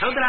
சௌந்தரா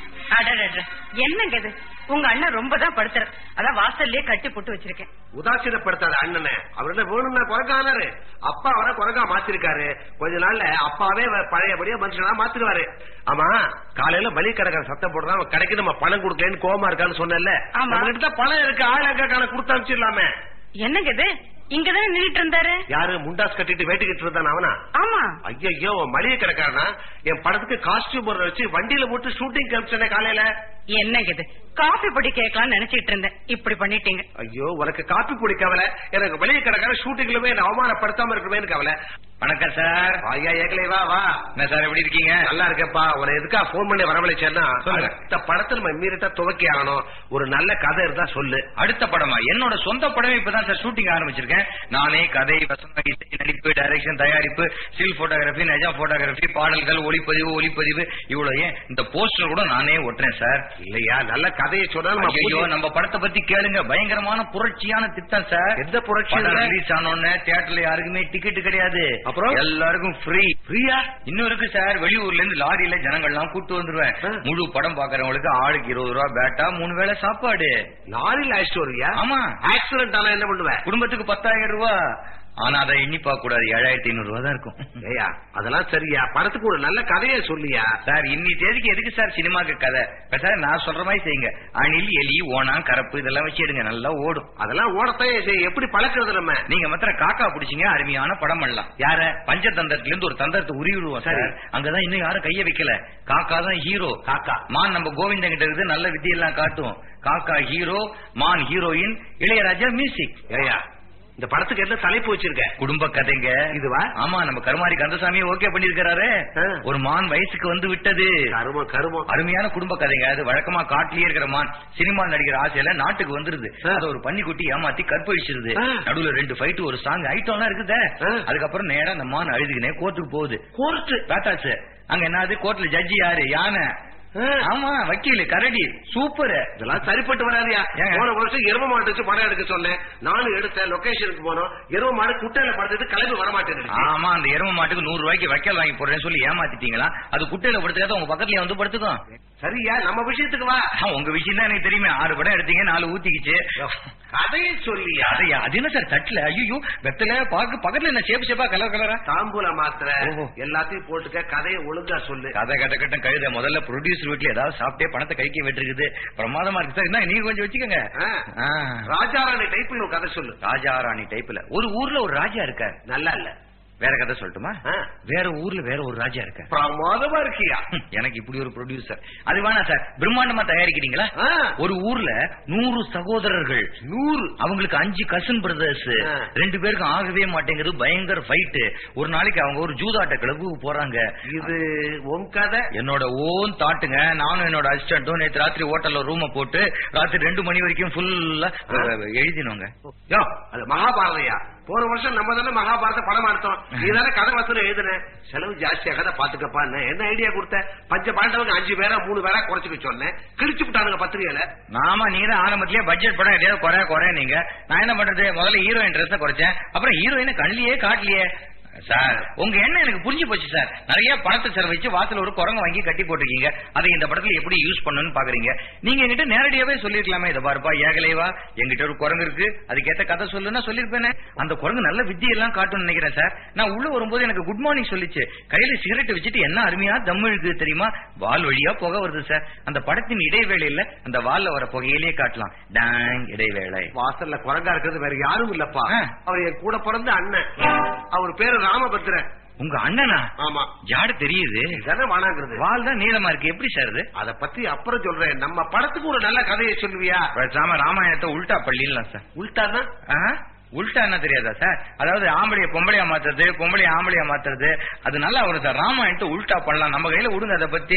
அடடட என்னங்க இது உங்க அண்ணன் ரொம்ப தான் படுத்துற அதான் வாசல்லயே கட்டி போட்டு வச்சிருக்கேன் உதாசீனப்படுத்தாத அண்ணனை அவர் என்ன வேணும்னா குறைக்கானாரு அப்பா வர குறைக்கா மாத்திருக்காரு கொஞ்ச நாள்ல அப்பாவே வ- பழையபடியா மனுஷனா மாத்திருவாரு ஆமா காலையில பலி கடைக்கார சத்தம் போடுறா அவன் கடைக்கு நம்ம பணம் கொடுக்கலன்னு கோவமா இருக்கான்னு சொன்னேன்ல ஆமா. நம்ம கிட்ட தான் பணம் இருக்கு ஆள் எங்க காண கொடுத்து அனுப்பிச்சிடலாமே என்னங்க இது இங்கதானே நின்னுட்டு இருந்தாரு யாரு முண்டாஸ் கட்டிட்டு வேட்டு கட்டு இருந்தான் அவனா ஆமா ஐயோ மளிகை கடைக்காரனா என் படத்துக்கு காஸ்டியூம் வச்சு வண்டியில போட்டு ஷூட்டிங் கிளம்பிச்சேனே காலையில என்னங்க இது காஃபி பொடி கேட்கலாம்னு நினைச்சிட்டு இருந்தேன் இப்படி பண்ணிட்டீங்க ஐயோ உனக்கு காப்பி பொடி கவலை எனக்கு மளிகை கடைக்கார ஷூட்டிங்லுமே என்ன அவமானப்படுத்தாம இருக்கணுமே கவலை வணக்கம் சார் ஐயா ஏகலை வா வா என்ன சார் எப்படி இருக்கீங்க நல்லா இருக்கேப்பா உன எதுக்கா போன் பண்ணி வரவழைச்சேன்னா சொல்லுங்க. இந்த படத்துல நம்ம மீறிட்டா துவக்கி ஆகணும் ஒரு நல்ல கதை இருந்தா சொல்லு அடுத்த படமா என்னோட சொந்த படமே இப்பதான் சார் ஷூட்டிங் ஆரம்பிச்சிருக்கேன் நானே கதை வசனம் இசை நடிப்பு டைரக்ஷன் தயாரிப்பு ஸ்டில் போட்டோகிராஃபி நெஜா போட்டோகிராஃபி பாடல்கள் ஒளிப்பதிவு ஒளிப்பதிவு இவ்வளவு ஏன் இந்த போஸ்டர் கூட நானே ஒட்டுறேன் சார் இல்லையா நல்ல கதையை சொன்னா நம்ம ஐயோ புரிஞ்சு- நம்ம படத்தை பத்தி கேளுங்க பயங்கரமான புரட்சியான திட்டம் சார் எந்த புரட்சி படம் இதுல? ரிலீஸ் ஆனோடனே தியேட்டர்ல யாருக்குமே டிக்கெட் கிடையாது அப்புறம்? எல்லாருக்கும் ஃப்ரீ ஃப்ரீயா இன்னும் இருக்கு சார் வெளியூர்ல இருந்து லாரியில ஜனங்கள்லாம் கூட்டு வந்துருவேன் ஆ. முழு படம் பாக்குறவங்களுக்கு ஆளுக்கு இருபது ரூபா பேட்டா மூணு வேளை சாப்பாடு லாரியில் அழைச்சிட்டு வருவியா ஆமா ஆக்சிடென்ட் ஆனா என்ன பண்ணுவேன் குடும்பத்துக்கு பத்தாயிரம் ரூபாய் ஆனா அதை எண்ணி பார்க்க கூடாது ஏழாயிரத்தி ஐநூறு ரூபா தான் இருக்கும் ஏயா அதெல்லாம் சரியா படத்துக்கு ஒரு நல்ல கதையை சொல்லியா சார் இன்னி தேதிக்கு எதுக்கு சார் சினிமாக்கு கதை இப்ப சார் நான் சொல்ற மாதிரி செய்யுங்க அணில் எலி ஓனா கரப்பு இதெல்லாம் வச்சு எடுங்க நல்லா ஓடும் அதெல்லாம் ஓடத்தையே செய். எப்படி பழக்கிறது நம்ம நீங்க மாத்திரம் காக்கா பிடிச்சீங்க அருமையான படம் பண்ணலாம் யார பஞ்சதந்திரத்துல இருந்து ஒரு தந்திரத்தை உருவிடுவோம் சார் சரி. அங்கதான் இன்னும் யாரும் கைய வைக்கல காக்கா தான் ஹீரோ காக்கா. மான் நம்ம கோவிந்தன் கிட்ட இருந்து நல்ல வித்தியெல்லாம் காட்டும் காக்கா ஹீரோ மான் ஹீரோயின் இளையராஜா மியூசிக் ஏயா இந்த படத்துக்கு என்ன தலைப்பு வச்சிருக்க குடும்ப கதைங்க இதுவா? ஆமா நம்ம கருமாரி கந்தசாமி ஓகே பண்ணிருக்காரு ஆ. ஒரு மான் வயசுக்கு வந்து விட்டது கருமம் கருமம் அருமையான குடும்ப கதைங்க அது வழக்கமா காட்டிலேயே இருக்கிற மான் சினிமா நடிகர் ஆசையில நாட்டுக்கு வந்துருது ஆ. அத ஒரு பன்னிக்குட்டி ஏமாத்தி கற்பழிச்சிருது ஆ. நடுவுல ரெண்டு ஃபைட் ஒரு சாங் ஐட்டம்லாம் இருக்குதே ஆ. அதுக்கப்புறம் நேரா அந்த மான் அழுதுகினே கோர்ட்டுக்கு போகுது கோர்ட்டு பேத்தாச்சு அங்க என்னது கோர்ட்ல ஜட்ஜி யாரு யானை ஆமா வக்கீல் கரடி சூப்பர் இதெல்லாம் சரிப்பட்டு வராதியா ஏங்க? போன வருஷம் எரும மாடு வச்சு படம் எடுக்க சொன்னேன் நானும் எடுத்தேன் லொகேஷனுக்கு போனோம் எரும மாடு குட்டையில படுத்துட்டு கிளம்பி வர மாட்டேன் ஆமா அந்த எரும மாட்டுக்கு நூறு ரூபாய்க்கு வைக்கல் வாங்கி போடுறேன்னு சொல்லி ஏமாத்திட்டீங்களா அது குட்டையில படுத்துக்காத உங்க பக்கத்துலயே வந்து படுத்துக்கும் சரியா நம்ம விஷயத்துக்கு வா ஆ, உங்க விஷயம் தான் எனக்கு தெரியுமே ஆறு படம் எடுத்தீங்க நாலு ஊத்திக்கிச்சு கதையை சொல்லியா அதை அது என்ன சார் தட்டுல ஐயோ வெத்தல பாக்கு பக்கத்துல என்ன சேப்பு சேப்பா கலர் கலரா தாம்பூல மாத்திரை ஓஹோ. எல்லாத்தையும் போட்டுக்க கதையை ஒழுங்கா சொல்லு கதை கட்ட கட்டம் கழுத முதல்ல ப்ரொடியூசர் வீட்ல ஏதாவது சாப்பிட்டே பணத்தை கைக்க விட்டுருக்குது பிரமாதமா இருக்கு சார் என்ன நீங்க கொஞ்சம் வச்சுக்கோங்க ஆ. ஆ. ராஜாராணி டைப்ல ஒரு கதை சொல்லு ராஜா ராணி டைப்ல ஒரு ஊர்ல ஒரு ராஜா இருக்கார் நல்லா இல்ல வேற கதை சொல்லட்டுமா ஆ. வேற ஊர்ல வேற ஒரு ராஜா இருக்கார் பிரமாதமா இருக்கியா ஹம், எனக்கு இப்படி ஒரு ப்ரொடியூசர் அது வேணாம் சார் பிரம்மாண்டமா தயாரிக்கிறீங்களா ஆ. ஒரு ஊர்ல நூறு சகோதரர்கள் நூறு அவங்களுக்கு அஞ்சு கசின் பிரதர்ஸ் ஆ. ரெண்டு பேருக்கும் ஆகவே மாட்டேங்குது பயங்கர ஃபைட் ஒரு நாளைக்கு அவங்க ஒரு ஜூதாட்ட கிளப்புக்கு போறாங்க இது உன் கதை என்னோட ஓன் தாட்டுங்க நானும் என்னோட அசிஸ்டன்ட்டும் நேத்து ராத்திரி ஹோட்டல்ல ரூம போட்டு ராத்திரி ரெண்டு மணி வரைக்கும் ஃபுல்லா எழுதினோங்க யோ அது மகாபாரதையா போன வருஷம் நம்ம தானே மகாபாரத படம் எடுத்தோம் நீ தானே கதை வசனம் எழுதுன செலவு ஜாஸ்தியா கதை பாத்துக்கப்பா என்ன ஐடியா கொடுத்த பஞ்ச பாண்டவங்க அஞ்சு பேரா மூணு பேரா குறைச்சுக்க சொன்னேன் கிழிச்சு விட்டானுங்க பத்திரிகையில நாம நீங்க தான் ஆரம்பத்திலேயே பட்ஜெட் படம் எதையாவது குறை குறை நீங்க நான் என்ன பண்றது முதல்ல ஹீரோயின் ட்ரெஸ் குறைச்சேன் அப்புறம் ஹீரோயினை கண்ணிலேயே காட்டலையே சார் உங்க எண்ணம் எனக்கு புரிஞ்சு போச்சு சார் நிறைய பணத்தை செலவழிச்சு வாசல்ல ஒரு குரங்கு வாங்கி கட்டி போட்டிருக்கீங்க அதை இந்த படத்துல எப்படி யூஸ் பண்ணணும்னு பாக்குறீங்க நீங்க என்கிட்ட நேரடியாவே சொல்லிருக்கலாமே இதை பாருப்பா ஏகலைவா என்கிட்ட ஒரு குரங்கு இருக்கு அதுக்கேத்த கதை சொல்லுன்னா சொல்லிருப்பேனே அந்த குரங்கு நல்ல வித்தியெல்லாம் காட்டும்னு நினைக்கிறேன் சார் நான் உள்ள வரும்போது எனக்கு குட் மார்னிங் சொல்லிச்சு கையில சிகரெட் வச்சுட்டு என்ன அருமையா தம் இழுக்குது தெரியுமா வால் வழியா புகை வருது சார் அந்த படத்தின் இடைவேளையில அந்த வால்ல வர புகையிலேயே காட்டலாம் டாங் இடைவேளை வாசல்ல குரங்கா இருக்கிறது வேற யாரும் இல்லப்பா ஆ. அவர் என் கூட பிறந்த அண்ணன் அவர் பேரு ராமபத்ரன் உங்க அண்ணனா ஆமா ஜாடு தெரியுது இதானே வானாங்கிறது வால் தான் நீளமா இருக்கு எப்படி சார் இது அத பத்தி அப்புறம் சொல்றேன் நம்ம படத்துக்கு ஒரு நல்ல கதையை சொல்லுவியா பேசாம ராமாயணத்தை உல்டா பள்ளிலாம் சார் உள்டாதான் ஆ? உல்டா என்ன தெரியாதா சார் அதாவது ஆம்பளைய பொம்பளையா மாத்துறது பொம்பளைய ஆம்பளையா மாத்துறது அது நல்லா வரும் சார் ராமாயணத்தை உல்டா பண்ணலாம் நம்ம கையில விடுங்க அதை பத்தி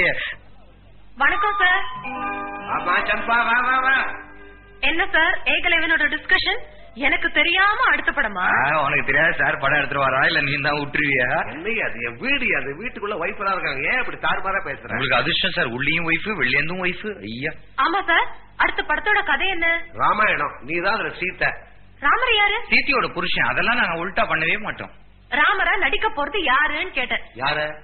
வணக்கம் சார் ஆமா சம்பா வா வா வா என்ன சார் ஏகலைவனோட டிஸ்கஷன் எனக்கு தெரியாம அடுத்த படமா ஆ, உனக்கு தெரியாது சார் படம் எடுத்துட்டு வரா இல்ல நீ தான் விட்டுருவியா என்னையா அது என் வீடு அது வீட்டுக்குள்ள வைஃபரா இருக்காங்க ஏன் இப்படி தாறுமாறா பேசுற உங்களுக்கு அதிர்ஷ்டம் சார் உள்ளியும் ஒய்ஃபு வெளியேந்தும் ஒய்ஃபு ஐயா ஆமா சார் அடுத்த படத்தோட கதை என்ன ராமாயணம் நீதான் அதுல சீத்தை ராமர் யாரு சீத்தியோட புருஷன் அதெல்லாம் நாங்க உல்டா பண்ணவே மாட்டோம் ராமரா நடிக்க போறது யாருன்னு கேட்டேன் யார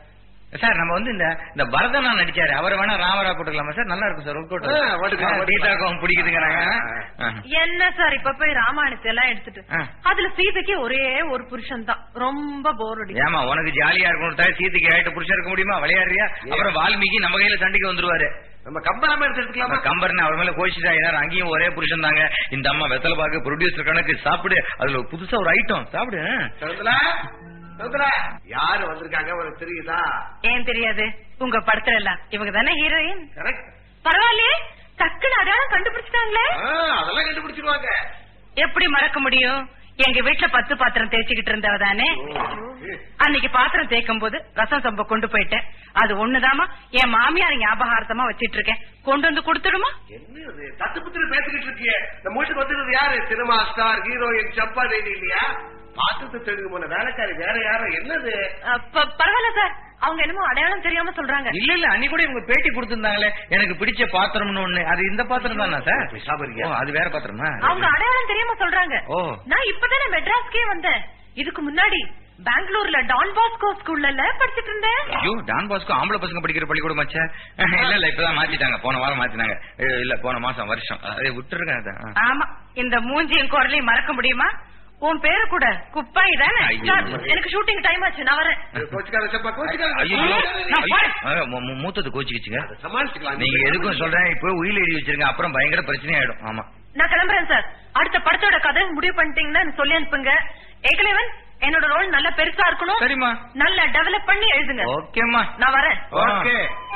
சார் நம்ம வந்து இந்த இந்த பரதனா நடிச்சாரு அவரை வேணா ராமரா போட்டுக்கலாமா சார் நல்லா இருக்கும் சார் ஒர்க் ஆ, போட்டுக்கலாம், போட்டுக்கலாம். கீதாக்கும் பிடிக்குதுங்கிறாங்க ஆ. என்ன சார் இப்ப போய் ராமாயணத்தை எல்லாம் எடுத்துட்டு ஆ. அதுல சீதைக்கு ஒரே ஒரு புருஷன் தான் ரொம்ப போர் அடி ஏமா உனக்கு ஜாலியா இருக்கணும் தாய் சீத்துக்கு ஏட்டு புருஷன் இருக்க முடியுமா விளையாடுறியா அப்புறம் வால்மீகி நம்ம கையில சண்டைக்கு வந்துருவாரு நம்ம கம்பராம எடுத்துக்கலாமா கம்பர்னு அவர் மேல கோச்சிட்டா ஏன்னா அங்கேயும் ஒரே புருஷன் தாங்க இந்த அம்மா வெத்தலை பாக்கு ப்ரொடியூசர் கணக்கு சாப்பிடு அதுல ஒரு புதுசா ஒரு ஐட்டம் சாப்பிடு சகுந்தலா சகுந்தலா யாரு வந்திருக்காங்க உனக்கு தெரியுதா ஏன் தெரியாது உங்க படத்துல எல்லாம் இவங்க தானே ஹீரோயின் கரெக்ட் பரவாயில்லையே டக்குன்னு அடையாளம் கண்டுபிடிச்சிட்டாங்களே அதெல்லாம் கண்டுபிடிச்சிருவாங்க எப்படி மறக்க முடியும் எங்க வீட்டுல பத்து பாத்திரம் தேய்ச்சிக்கிட்டு இருந்தவ தானே அன்னைக்கு பாத்திரம் தேய்க்கும் போது ரசம் சம்ப கொண்டு போயிட்டேன் அது ஒண்ணுதாமா என் மாமியார் ஞாபகார்த்தமா வச்சிட்டு இருக்கேன் கொண்டு வந்து கொடுத்துடுமா என்ன இது தத்து புத்திர பேசிக்கிட்டு இருக்கியே நம்ம வீட்டுக்கு வந்திருக்கிறது யாரு சினிமா ஸ்டார் ஹீரோயின் சம்பா தேவி இல்லையா பாத்திரத்தை தெரிஞ்சு போன வேலைக்காரி வேற யாரும் என்னது அஹ், ப- பரவாயில்ல சார் அவங்க என்னமோ அடையாளம் தெரியாம சொல்றாங்க இல்ல இல்ல அன்னைக்கு கூட இவங்க பேட்டி கொடுத்திருந்தாங்களே எனக்கு பிடிச்ச பாத்திரம்னு ஒண்ணு அது இந்த பாத்திரம் தானா சார் பேசாம இருக்கியா? ஓ, அது வேற பாத்திரமா அவங்க அடையாளம் தெரியாம சொல்றாங்க ஓ. நான் இப்பதானே மெட்ராஸ்க்கே வந்தேன் இதுக்கு முன்னாடி பெங்களூர்ல டான் பாஸ்கோ ஸ்கூல்ல படிச்சிட்டு இருந்தேன் ஐயோ டான் பாஸ்கோ ஆம்பளை பசங்க படிக்கிற பள்ளிக்கூடம் மச்சா இல்ல இல்ல இப்பதான் மாத்திட்டாங்க போன வாரம் மாத்தினாங்க ஏ, இல்ல போன மாசம் வருஷம் அதை விட்டுருங்க அதை. ஆ. ஆமா இந்த மூஞ்சியும் குரலையும் மறக்க முடியுமா உன் பேரு கூட குப்பாய் தானே ஐயோ. சார், எனக்கு ஷூட்டிங் டைம் ஆச்சு நான் வரேன் கோச்சுக்காத சம்பா கோச்சுக்காத ஐயோ நான் போறேன். ஐயோ, மூ- மூ- மூத்தது கோச்சிக்கிச்சுங்க அதை சமாளிச்சுக்கலாம் நீங்க எதுக்கும் சொல்றேன் இப்போ உயிர் எழுதி வச்சிருங்க அப்புறம் பயங்கர பிரச்சனை ஆயிடும் ஆமா நான் கிளம்புறேன் சார் அடுத்த படத்தோட கதை முடிவு பண்ணிட்டீங்கன்னா எனக்கு சொல்லி அனுப்புங்க ஏகலைவன் என்னோட ரோல் நல்ல பெருசா இருக்கணும் சரிம்மா நல்லா டெவலப் பண்ணி எழுதுங்க ஓகேம்மா நான் வரேன் ஓகே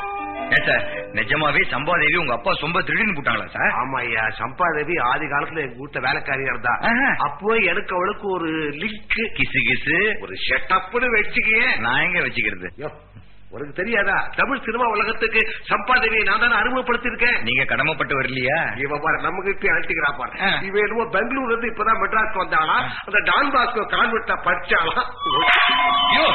ஏன் சார் நிஜமாவே சம்பாதேவி உங்க அப்பா சொம்ப திருடின்னு போட்டாங்களா சார் ஆமா ஐயா சம்பா தேவி ஆதி காலத்துல எங்க வீட்டுல வேலைக்காரியா இருந்தா ஆஹா. அப்போ எனக்கு அவளுக்கு ஒரு லிங்க் கிசு கிசு ஒரு ஷெட்டப்னு வச்சுக்கியே நான் எங்க வச்சுக்கிறது யோ, உனக்கு தெரியாதா தமிழ் சினிமா உலகத்துக்கு சம்பாதவியை நான் தானே அறிமுகப்படுத்திருக்கேன் நீங்க கடமைப்பட்டு வரலையா இவ பாரு நம்ம கிட்டே அழைச்சிக்கிறா பாரு ஆ. இவ என்னமோ பெங்களூர்ல இருந்து இப்பதான் மெட்ராஸ்க்கு வந்தாளா அந்த டான் பாஸ்கோ கான்வெர்ட்ல படிச்சாலாம் ஐயோ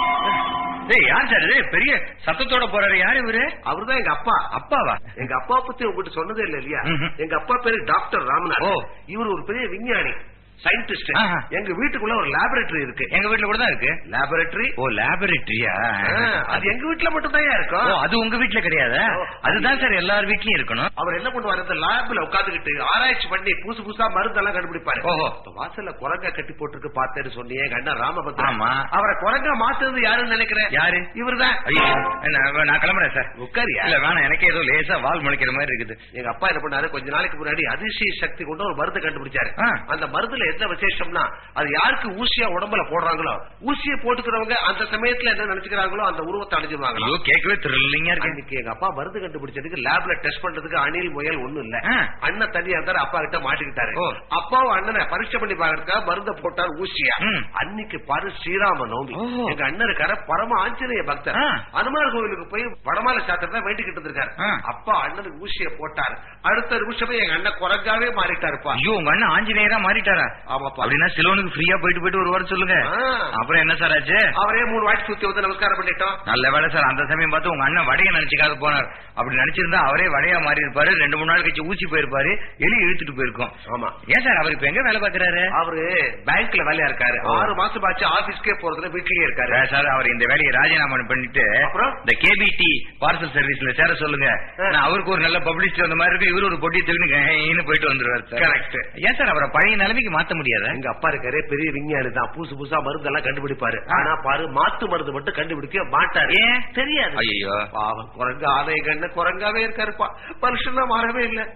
டேய் யார் சார் இது பெரிய சத்தத்தோட போறாரு யார் இவரு அவர்தான் எங்க அப்பா அப்பாவா எங்க அப்பா பத்தி உங்ககிட்ட சொன்னதே இல்ல இல்லையா ம்ஹும். எங்க அப்பா பேரு டாக்டர் ராமநாத் ஓ. இவர் ஒரு பெரிய விஞ்ஞானி சயின்டிஸ்ட் ஆஹா. எங்க வீட்டுக்குள்ள ஒரு லேபரேட்டரி இருக்கு எங்க வீட்டுல கூட தான் இருக்கு லேபரேட்டரி ஓ லேபரேட்டரியா அது எங்க வீட்டுல மட்டும் தான் ஓ இருக்கும் அது உங்க வீட்டுல கிடையாதா ஓ. அதுதான் சார் எல்லார் வீட்லயும் இருக்கணும் அவர் என்ன பண்ணுவாரு இந்த லேப்ல உட்காந்துக்கிட்டு ஆராய்ச்சி பண்ணி புதுசு புதுசா மருந்தெல்லாம் கண்டுபிடிப்பாரு ஓஹோ. இப்ப வாசல்ல குரங்கா கட்டி போட்டுருக்கு பார்த்தேன்னு சொன்னியே கண்ணா ராமபத்ரன் ஆமா. அவரை குரங்கா மாத்துறது யாருன்னு நினைக்கிறேன் யாரு? இவர்தான் ஐயோ என்ன, நான் கிளம்புறேன் சார் உட்காரியா இல்ல வேணாம் எனக்கே ஏதோ லேசா வால் முளைக்கிற மாதிரி இருக்குது எங்க அப்பா என்ன பண்ணாரு கொஞ்ச நாளைக்கு முன்னாடி அதிசய சக்தி கொண்டு ஒரு மருந்து கண்டுபிடிச்சாரு ஆ. அந்த மருந்துல என்ன விசேஷம்னா அது யாருக்கு ஊசியா உடம்புல போடுறாங்களோ ஊசியை போட்டுக்கிறவங்க அந்த சமயத்துல என்ன நினைச்சுக்கிறாங்களோ அந்த உருவத்தை அடைஞ்சிருவாங்களோ ஐயோ கேட்கவே த்ரில்லிங்கா இருக்கு அன்னைக்கு எங்க அப்பா மருந்து கண்டுபிடிச்சதுக்கு லேப்ல டெஸ்ட் பண்றதுக்கு அணில் முயல் ஒண்ணும் இல்ல ஆ. அண்ணன் தனியா இருந்தாரு அப்பா கிட்ட மாட்டிக்கிட்டாரு ஓ. அப்பாவும் அண்ணனை பரீட்சை பண்ணி பாக்கிறதுக்காக மருந்த போட்டார் ஊசியா ம். அன்னைக்கு பாரு ஸ்ரீராம நவமி ஓ. எங்க அண்ணன் இருக்காரு பரம ஆஞ்சநேய பக்தர் ஆ. அனுமார் கோவிலுக்கு போய் வடமால சாத்திரம் வேண்டிக்கிட்டு இருந்திருக்காரு ஆ. அப்பா அண்ணனுக்கு ஊசிய போட்டார் அடுத்த நிமிஷமே எங்க அண்ணன் குறைஞ்சாவே மாறிட்டாருப்பா ஐயோ உங்க அண்ணன் ஆஞ்சநேயரா மாறிட்டாரா ஆமாப்பா அப்படின்னா சிலோனுக்கு ஃப்ரீயா போயிட்டு போயிட்டு ஒரு வாரம் சொல்லுங்க ஆ. அப்புறம் என்ன சார் ஆச்சு அவரே மூணு வாட்டி சுத்தி வந்து நமஸ்காரம் பண்ணிட்டோம் நல்ல வேலை சார் அந்த சமயம் பார்த்து உங்க அண்ணன் வடைய நினைச்சுக்காத போனார் அப்படி நினைச்சிருந்தா அவரே வடையா மாறி இருப்பாரு ரெண்டு மூணு நாள் கழிச்சு ஊசி போயிருப்பாரு எலி இழுத்துட்டு போயிருக்கோம் ஆமா ஏன் சார் அவர் இப்ப எங்க வேலை பாக்குறாரு அவரு பேங்க்ல வேலையா இருக்காரு ஓ. ஆறு மாசம் ஆச்சு ஆபீஸ்க்கே போறதுல வீட்லயே இருக்காரு சார், சார் அவர் இந்த வேலையை ராஜினாமா பண்ணிட்டு அப்புறம்? இந்த கேபிடி பார்சல் சர்வீஸ்ல சேர சொல்லுங்க ஆ. நான் அவருக்கு ஒரு நல்ல பப்ளிசிட்டி வந்த மாதிரி இருக்கு இவரு ஒரு பொட்டி தெரிஞ்சு போயிட்டு வந்துருவாரு சார் Correct. ஏன் சார் அவரை பழைய நிலைமைக்கு மாத்த முடியாதா எங்க அப்பா இருக்காரு பெரிய விஞ்ஞானி தான் புதுசு புதுசா மருந்து எல்லாம் கண்டுபிடிப்பாரு ஆ. ஆனா பாரு மாத்து மருந்து மட்டும் கண்டுபிடிக்க மாட்டாரு ஏன்? தெரியாது ஐயோ பாவம் குரங்கு ஆதாய கண்ணு குரங்காவே இருக்காருப்பா வருஷம் மாறவே இல்ல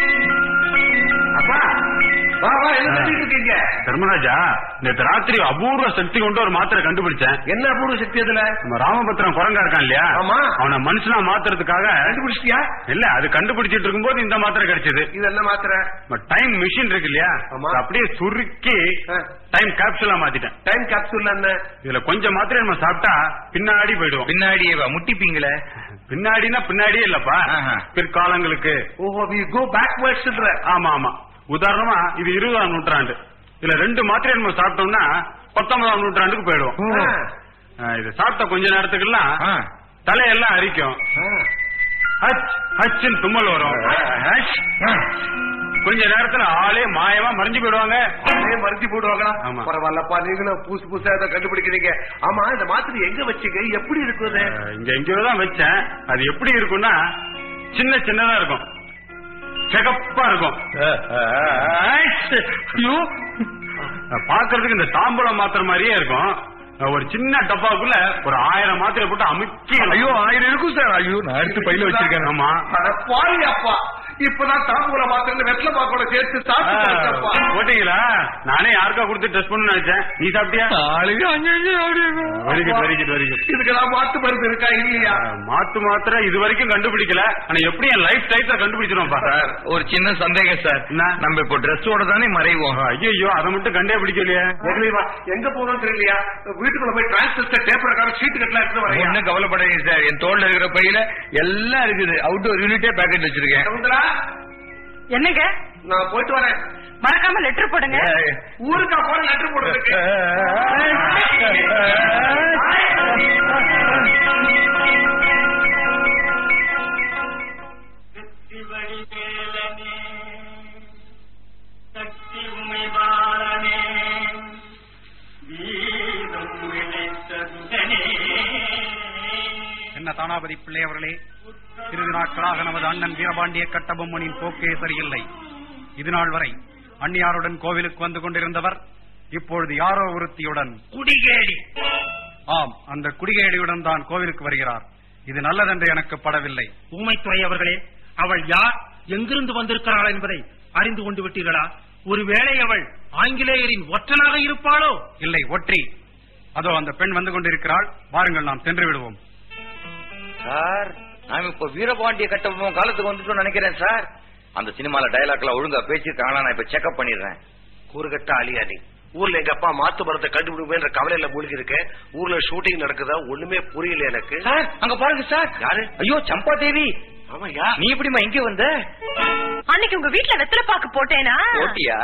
அப்பா வா வா என்ன பண்ணிட்டு இருக்கீங்க தர்மராஜா நேத்து ராத்திரி அபூர்வ சக்தி கொண்டு ஒரு மாத்திரை கண்டுபிடிச்சேன் என்ன அபூர்வ சக்தி அதுல நம்ம ராமபத்திரம் குரங்கா இருக்கான் இல்லையா ஆமா. அவனை மனுஷனா மாத்துறதுக்காக கண்டுபிடிச்சிட்டியா இல்ல அது கண்டுபிடிச்சிட்டு இருக்கும்போது இந்த மாத்திரை கிடைச்சது இது என்ன மாத்திரை டைம் மிஷின் இருக்கு இல்லையா ஆமா. அதை அப்படியே சுருக்கி ஆ. டைம் கேப்சூலா மாத்திட்டேன் டைம் கேப்சூல் என்ன இதுல கொஞ்சம் மாத்திரை நம்ம சாப்பிட்டா பின்னாடி போயிடுவோம் பின்னாடியே வா, முட்டிப்பீங்களே பின்னாடினா பின்னாடியே இல்லப்பா ஆஹா. பிற்காலங்களுக்கு ஓஹோ வி கோ பேக்வர்ட்ஸ்ன்ற ஆமா ஆமா உதாரணமா இது இருபதாம் நூற்றாண்டு இதுல ரெண்டு மாத்திரை நம்ம சாப்பிட்டோம்னா பத்தொன்பதாம் நூற்றாண்டுக்கு போயிடுவோம் ஆ, இது சாப்பிட்ட கொஞ்ச நேரத்துக்குலாம் ஆ. தலையெல்லாம் அரிக்கும் ஹச் ஹச்னு தும்மல் வரும் ஹச். கொஞ்ச நேரத்துல ஆளே மாயமா மறைஞ்சு போயிடுவாங்க அதே மறுத்தி போடுவாங்களா ஆமா. பரவாயில்லப்பா நீங்களும் புதுசு புதுசா இதை கண்டுபிடிக்கிறீங்க ஆமா இந்த மாத்திரை எங்க வச்சீங்க எப்படி இருக்குது அஹ், இங்க எங்கேயோ தான் வச்சேன் அது எப்படி இருக்கும்னா சின்ன சின்னதா இருக்கும் சிகப்பா இருக்கும் ஐயோ! அஹ், பார்க்கிறதுக்கு இந்த தாம்பூலம் மாத்திரை மாதிரியே இருக்கும் அஹ், ஒரு சின்ன டப்பாக்குள்ள ஒரு ஆயிரம் மாத்திரை போட்டு அமுக்கி ஐயோ ஆயிரம் இருக்கும் சார் ஐயோ நான் எடுத்து பையில வச்சிருக்கேன் ஆமா அட பாவி அப்பா இப்பதான் தாம்பூல மாத்திரை வெத்தலை பாக்கோட சேர்த்து சாப்பிட்டு போட்டீங்களா நானே யாருக்கா கொடுத்து டெஸ்ட் பண்ணு நினைச்சேன் நீ சாப்பிட்டியா very good very good very good இதுக்கெல்லாம் மாத்து மருந்து இருக்கா இல்லையா மாத்து மாத்திரை இது வரைக்கும் கண்டுபிடிக்கல ஆனா எப்படி என் லைஃப் டைத்தை கண்டுபிடிச்சிருவோம் சார் ஒரு சின்ன சந்தேகம் சார் என்ன? நம்ம இப்போ ட்ரெஸ்ஸோட தானே மறைவோம் ஐயோ அதை மட்டும் கண்டே பிடிக்கலையே எங்கேயுமா எங்க போகணும்னு தெரியலையா வீட்டுக்குள்ள போய் டிரான்சிஸ்டர் டேப் ரெக்கார்டு சீட்டு கட்டலாம் எடுத்து வரேன் ஒன்னும் கவலைப்படாதீங்க சார் என் தோல்ல இருக்கிற பையில எல்லாம் இருக்குது அவுட்டோர் யூனிட்டே பேக்கெட் வச்சிருக்கேன் சமுந்தரா என்னங்க நான் போயிட்டு வரேன் மறக்காம லெட்டர் போடுங்க ஊருக்கா போற லெட்டர் போடுறதுக்கு என்ன தானாபதி பிள்ளை அவர்களே சிறிது நாட்களாக நமது அண்ணன் வீரபாண்டிய கட்டபொம்மனின் போக்கே சரியில்லை இது நாள் வரை அந்நியாருடன் கோவிலுக்கு வந்து கொண்டிருந்தவர் இப்பொழுது யாரோ ஒருத்தியுடன் குடிகேடி ஆம் அந்த குடிகேடியுடன் தான் கோவிலுக்கு வருகிறார் இது நல்லதென்று எனக்கு படவில்லை ஊமைத்துறை அவர்களே அவள் யார் எங்கிருந்து வந்திருக்கிறாள் என்பதை அறிந்து கொண்டு விட்டீர்களா ஒருவேளை அவள் ஆங்கிலேயரின் ஒற்றனாக இருப்பாளோ இல்லை ஒற்றி அதோ அந்த பெண் வந்து கொண்டிருக்கிறாள் வாருங்கள் நாம் சென்று விடுவோம் சார் நாம இப்ப வீரபாண்டிய கட்டபொம்மன் காலத்துக்கு வந்துட்டோம் நினைக்கிறேன் சார் அந்த சினிமால டயலாக்ல ஒழுங்கா பேசிருக்காங்களா நான் இப்ப செக்அப் பண்ணிடுறேன் கூறுகட்ட அலியாடி ஊர்ல எங்க அப்பா மாத்து மரத்தை கண்டுபிடிப்பேன்ற கவலையில மூழ்கி இருக்கேன் ஊர்ல ஷூட்டிங் நடக்குதா ஒண்ணுமே புரியல எனக்கு சார் அங்க பாருங்க சார் யாரு? ஐயோ சம்பா தேவி ஆமாயா நீ எப்படிமா இங்க வந்த அன்னைக்கு உங்க வீட்டுல வெத்தலை பாக்கு போட்டேனா ஓட்டியா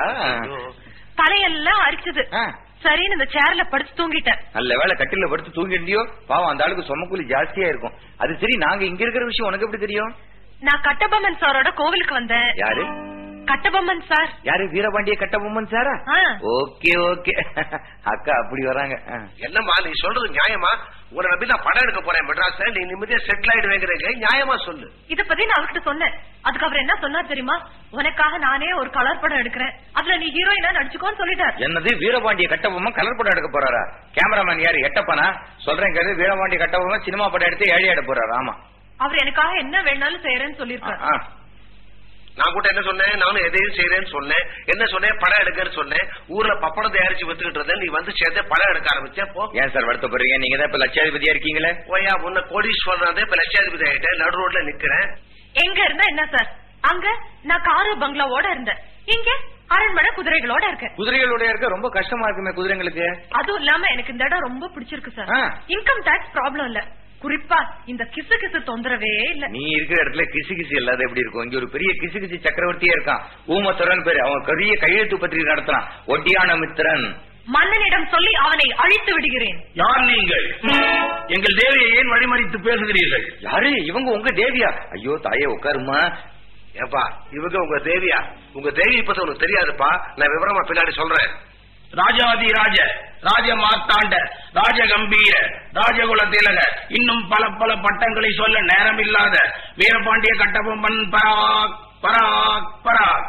தலையெல்லாம் அரிச்சது ஆ. சரின்னு இந்த சேர்ல படுத்து தூங்கிட்டேன் நல்ல வேலை கட்டில படுத்து தூங்கிட்டியோ பாவம் அந்த ஆளுக்கு சொமக்கூலி ஜாஸ்தியா இருக்கும் அது சரி நாங்க இங்க இருக்கிற விஷயம் உனக்கு எப்படி தெரியும் நான் கட்டபொம்மன் சாரோட கோவிலுக்கு வந்தேன் யாரு கட்டபொம்மன் சார் யாரு வீரபாண்டிய கட்டபொம்மன் சாரா ஆ. ஓகே ஓகே அக்கா அப்படி வராங்க ஆ. என்னம்மா நீ சொல்றது நியாயமா உன்னை நம்பி நான் படம் எடுக்க போறேன் மெட்ராஸ்ல நீ நிம்மதியா செட்டில் ஆயிடுவேங்கிறீங்க நியாயமா சொல்லு இத பத்தி நான் அவர்கிட்ட சொன்னேன் அதுக்கு அவர் என்ன சொன்னார் தெரியுமா உனக்காக நானே ஒரு கலர் படம் எடுக்கிறேன் அதுல நீ ஹீரோயினா நடிச்சுக்கோன்னு சொல்லிட்டார் என்னது வீரபாண்டிய கட்டபொம்மன் கலர் படம் எடுக்க போறாரா கேமராமேன் யாரு எட்டப்பனா சொல்றேன் கேது வீரபாண்டிய கட்டபொம்மன் சினிமா படம் எடுத்து ஏழை எட போறாரு ஆமா அவர் எனக்காக என்ன வேணாலும் செய்யறேன்னு ஆ, சொல்லிருக்காரு ஆ. நான் கூட என்ன சொன்னேன் நானும் எதையும் செய்யறேன்னு சொன்னேன் என்ன சொன்னேன் படம் எடுக்கன்னு சொன்னேன் ஊர்ல பப்படம் தயாரிச்சு வித்துக்கிட்டு இருந்தேன் நீ வந்து சேர்ந்து படம் எடுக்க ஆரம்பிச்சேன் போ ஏன் சார் வருத்தப்படுறீங்க நீங்க தான் இப்ப லட்சாதிபதியா இருக்கீங்களே ஓயா முன்ன கோடீஸ்வரன் இப்ப லட்சாதிபதி ஆயிட்டேன் நடு ரோட்ல நிக்கிறேன் எங்க இருந்தா என்ன சார் அங்க நான் காரு பங்களாவோட இருந்தேன் இங்க அரண்மனை குதிரைகளோட இருக்கேன் குதிரைகளோட இருக்க ரொம்ப கஷ்டமா இருக்குமே குதிரைங்களுக்கு அதுவும் இல்லாம எனக்கு இந்த இடம் ரொம்ப பிடிச்சிருக்கு சார் ஆ. இன்கம் டாக்ஸ் ப்ராப்ளம் இல்ல குறிப்பா இந்த கிசு கிசு தொந்தரவே இல்ல நீ இருக்கிற இடத்துல கிசு கிசு இல்லாத எப்படி இருக்கும் இங்க ஒரு பெரிய கிசு கிசு சக்கரவர்த்தியே இருக்கான் ஊமத்துறன் பேரு அவன் பெரிய கையெழுத்து பத்திரிகை நடத்துறான் ஒட்டியான மித்திரன் மன்னனிடம் சொல்லி அவனை அழித்து விடுகிறேன் யார் நீங்கள் எங்கள் தேவியை ஏன் வழிமறித்து பேசுகிறீர்கள் யாரு இவங்க உங்க தேவியா ஐயோ தாயே உட்காருமா ஏப்பா இவங்க உங்க தேவியா உங்க தேவி பத்தி உனக்கு தெரியாதுப்பா நான் விவரமா பின்னாடி சொல்றேன் ராஜாதி ராஜ ராஜ மார்த்தாண்ட ராஜ கம்பீர ராஜகுல திலக இன்னும் பல பல பட்டங்களை சொல்ல நேரமில்லாத வீரபாண்டிய கட்டபொம்மன் பராக் பராக் பராக்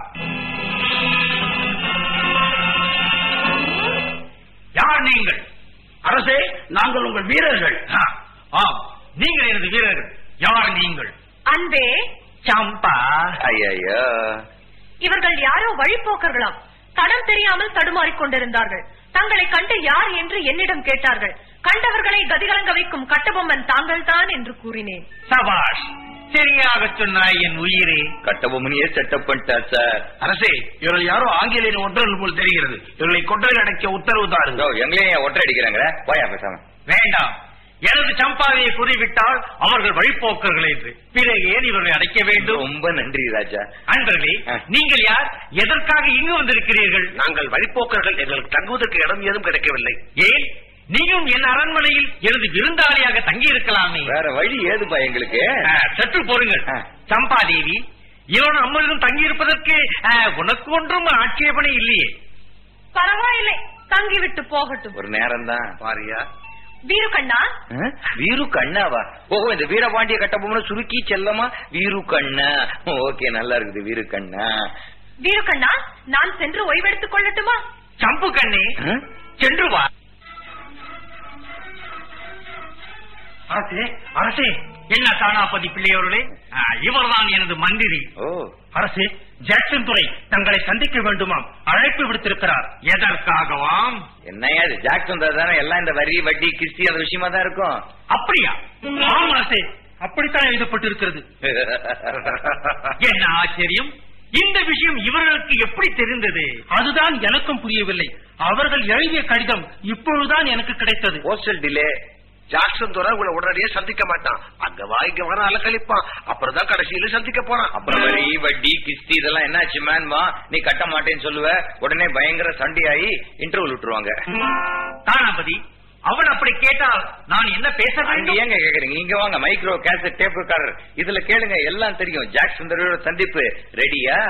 யார் நீங்கள் அரசே நாங்கள் உங்கள் வீரர்கள் ஆ, ஆம் நீங்கள் எனது வீரர்கள் யார் நீங்கள் அன்பே சம்பா ஐயோ இவர்கள் யாரோ வழிபோக்கர்களாம் தடம் தெரியாமல் தடுமாறிக் கொண்டிருந்தார்கள் தங்களை கண்டு யார் என்று என்னிடம் கேட்டார்கள் கண்டவர்களை கதிகலங்க வைக்கும் கட்டபொம்மன் தாங்கள் தான் என்று கூறினேன் சபாஷ் சரியாக சொன்னாய் என் உயிரே கட்டபொம்மனியே செட்டப் பண்ணிட்டார் சார் அரசே இவர்கள் யாரோ ஆங்கிலேயரின் ஒற்றர்கள் போல் தெரிகிறது இவர்களை கொட்டல் அடைக்க உத்தரவு தாருங்கள் இதோ, எங்களையும் ஏன் ஒற்றை அடிக்கிறாங்க போயா பேசாம வேண்டாம் எனது சம்பாவையை கூறிவிட்டால் அவர்கள் வழிபோக்கர்கள் என்று பிறகு ஏன் இவர்களை அடைக்க வேண்டும் ரொம்ப நன்றி ராஜா அன்பர்களே ஆ. நீங்கள் யார் எதற்காக இங்கு வந்திருக்கிறீர்கள் நாங்கள் வழிப்போக்கர்கள் எங்களுக்கு தங்குவதற்கு இடம் ஏதும் கிடைக்கவில்லை ஏன் நீயும் என் அரண்மனையில் எனது விருந்தாளியாக தங்கி இருக்கலாமே வேற வழி ஏதுப்பா எங்களுக்கு ஆ, சற்று பொறுங்கள் ஆ. சம்பாதேவி இவன் நம்மளும் தங்கி இருப்பதற்கு உனக்கு ஒன்றும் ஆட்சேபனை இல்லையே பரவாயில்லை தங்கி விட்டு போகட்டும் ஒரு நேரம் தான் பாரியா வீரு கண்ணா வீரு கண்ணாவா ஓஹோ இந்த வீரபாண்டிய கட்டபொம்மனை சுருக்கி செல்லமா வீரு கண்ணா ஓகே நல்லா இருக்குது வீரு கண்ணா வீரு கண்ணா நான் சென்று ஓய்வெடுத்துக் கொள்ளட்டுமா சம்பு கண்ணே சென்று வா அரசே அரசே என்ன தானாபதி பிள்ளையோர்களே இவர்தான் எனது மந்திரி ஓ அரசே ஜாக்சன் துறை தங்களை சந்திக்க வேண்டுமாம் அழைப்பு விடுத்திருக்கிறார் எதற்காகவாம் என்னையா இது ஜாக்சன் தானே எல்லாம் இந்த வரி வட்டி கிஸ்தி அந்த விஷயமா தான் இருக்கும் அப்படியா ஆம் அரசே அப்படித்தான் எழுதப்பட்டிருக்கிறது என்ன ஆச்சரியம் இந்த விஷயம் இவர்களுக்கு எப்படி தெரிந்தது அதுதான் எனக்கும் புரியவில்லை அவர்கள் எழுதிய கடிதம் இப்பொழுதுதான் எனக்கு கிடைத்தது போஸ்டல் டிலே ஜாக்சன் துறை உங்களை உடனடியே சந்திக்க மாட்டான் அங்க வாய்க்கு வர அலக்கழிப்பான் அப்புறம் தான் கடைசியில சந்திக்க போறான் அப்புறம் வரி வட்டி கிஸ்தி இதெல்லாம் என்னாச்சு மேன்மா நீ கட்ட மாட்டேன்னு சொல்லுவ உடனே பயங்கர சண்டையாயி இன்டர்வல் விட்டுருவாங்க தானாபதி அவன் அப்படி கேட்டால் நான் என்ன பேச அங்க வேண்டும் ஏங்க கேக்குறீங்க இங்க வாங்க மைக்ரோ கேசட் டேப் ரெக்கார்டர் இதுல கேளுங்க எல்லாம் தெரியும் ஜாக் சுந்தரோட சந்திப்பு ரெடியா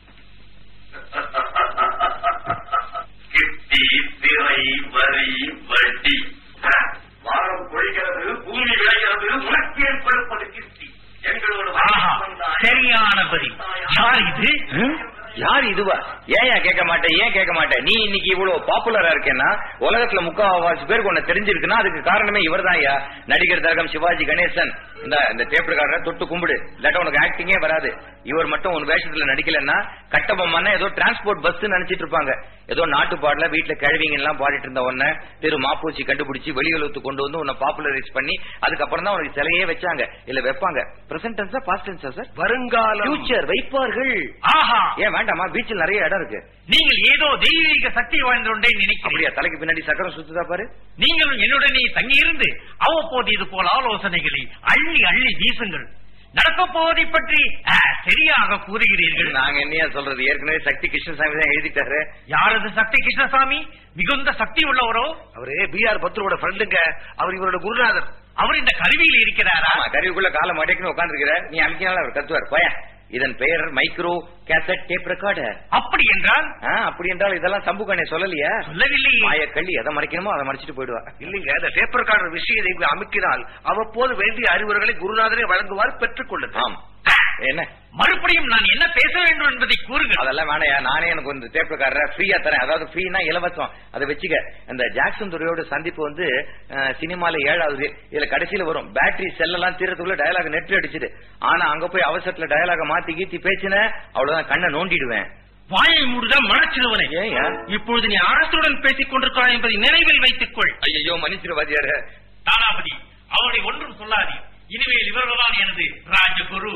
கிட்டி திரை வரி வட்டி வாரம் பொழிகிறது பூமி விளைகிறது உனக்கே கொடுப்பது கிட்டி எங்களோட ஆஹா சரியான பதில் யார் இது யார் இதுவா ஏன் கேட்க மாட்டேன் ஏன் கேட்க மாட்டேன் நீ இன்னைக்கு இவ்வளவு பாப்புலரா இருக்கேன்னா உலகத்துல முக்காவாசி பேருக்கு உன்னை தெரிஞ்சிருக்குன்னா அதுக்கு காரணமே இவர்தான் ஐயா நடிகர் தரகம் சிவாஜி கணேசன் இந்த இந்த டேப் ரெக்கார்டரை தொட்டு கும்பிடு இல்லாட்ட உனக்கு ஆக்டிங்கே வராது இவர் மட்டும் உன் வேஷத்துல நடிக்கலன்னா கட்டபொம்மன்னா ஏதோ டிரான்ஸ்போர்ட் பஸ் நினைச்சிட்டு இருப்பாங்க ஏதோ நாட்டு பாடல வீட்டுல கிழவிங்க எல்லாம் பாடிட்டு இருந்த உன்ன திரு மாப்பூச்சி கண்டுபிடிச்சு வெளியுலகத்து கொண்டு வந்து உன்னை பாப்புலரைஸ் பண்ணி அதுக்கப்புறம் தான் உனக்கு சிலையே வச்சாங்க இல்ல வைப்பாங்க பிரசன்ட் டென்ஸா பாஸ்ட் டென்ஸா சார் வருங்காலம் ஃபியூச்சர் வைப்பார்கள் ஆஹா ஏன் வேண்டாமா பீச்சில் நிறைய இடம் இருக்கு நீங்கள் ஏதோ தெய்வீக சக்தி வாய்ந்த ஒன்றை நினைக்கிறீர்கள் அப்படியா தலைக்கு பின்னாடி சக்கரம் சுத்துதா பாரு நீங்களும் என்னுடனே தங்கியிருந்து அவ்வப்போது இது போல ஆலோசனைகளை அள்ளி அள்ளி வீசுங்கள் நடக்கப் போவதை பற்றி ஆ, சரியாக கூறுகிறீர்கள் நாங்க என்னையா சொல்றது ஏற்கனவே சக்தி கிருஷ்ணசாமி தான் எழுதிட்டாரு யாரது சக்தி கிருஷ்ணசாமி மிகுந்த சக்தி உள்ளவரோ அவரு பி ஆர் பத்ரோட ஃப்ரெண்டுங்க அவர் இவரோட குருநாதர் அவர் இந்த கருவியில் இருக்கிறாரா ஆமா கருவிக்குள்ள காலை மடக்கின்னு உட்காந்துருக்கிற நீ அமைக்கினால அவர் கத்துவார் போயா இதன் பெயர் மைக்ரோ கேசட் டேப் ரெக்கார்டர் அப்படி என்றால் அப்படி என்றால் இதெல்லாம் சம்புகண்ணே சொல்லலையா சொல்லவில்லையே மாயக்கள்ளி எதை மறைக்கணுமோ அதை மறைச்சிட்டு போயிடுவா இல்லைங்க இந்த டேப் ரெக்கார்டர் விஷயத்தை இங்கு அமைக்கினால் அவ்வப்போது வேண்டிய அறிவுரைகளை குருநாதரே வழங்குவார் பெற்றுக் கொள்ளுங்கள் ஆம் என்ன மறுபடியும் நான் என்ன பேச வேண்டும் என்பதை கூறுங்கள் அதெல்லாம் வேணையா நானே எனக்கு ஒரு டேப் ரெக்கார்டர் ஃப்ரீயா தரேன் அதாவது ஃப்ரீனா இலவசம் அதை வச்சுக்க இந்த ஜாக்சன் துறையோட சந்திப்பு வந்து அஹ், சினிமால ஏழாவது இதுல கடைசியில வரும் பேட்டரி செல்லெல்லாம் தீரத்துக்குள்ள டயலாக் நெட் அடிச்சுது ஆனா அங்க போய் அவசரத்துல டயலாக மாத்தி கீத்தி பேசின அவ்வளவுதான் கண்ணை நோண்டிடுவேன் வாயை மூடுதான் மனச்சிறுவனை ஏன்யா? இப்பொழுது நீ அரசுடன் பேசிக் கொண்டிருக்கிறாய் என்பதை நினைவில் வைத்துக் கொள் ஐயோ மன்னிச்சிருவாதியாரு தானாபதி அவனை ஒன்றும் சொல்லாதே இனிமேல் இவர்கள்தான் எனது ராஜகுரு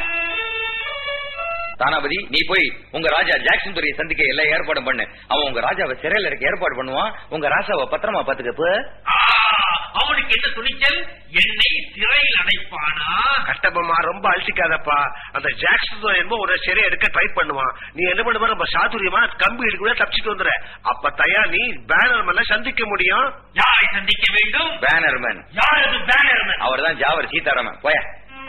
தானாபதி நீ போய் உங்க ராஜா ஜாக்சன் துறையை சந்திக்க எல்லா ஏற்பாடும் பண்ணு அவன் உங்க ராஜாவை சிறையில இருக்க ஏற்பாடு பண்ணுவான் உங்க ராசாவை பத்திரமா பாத்துக்க இப்ப ஆ, அவனுக்கு என்ன துணிச்சல் என்னை சிறையில் அடைப்பானா கட்டபொம்மா ரொம்ப அழிச்சிக்காதப்பா அந்த ஜாக்சன் என்போ ஒரு சிறையை எடுக்க ட்ரை பண்ணுவான் நீ என்ன பண்ணுவ நம்ம சாதுரியமா கம்பி இடுக்குள்ள தப்பிச்சுட்டு வந்துற அப்ப தயா நீ பேனர் மேல சந்திக்க முடியும் யாரை சந்திக்க வேண்டும் பேனர்மேன் யார் அது பேனர்மேன் அவர் தான் ஜாவர் சீதாராமன் போயா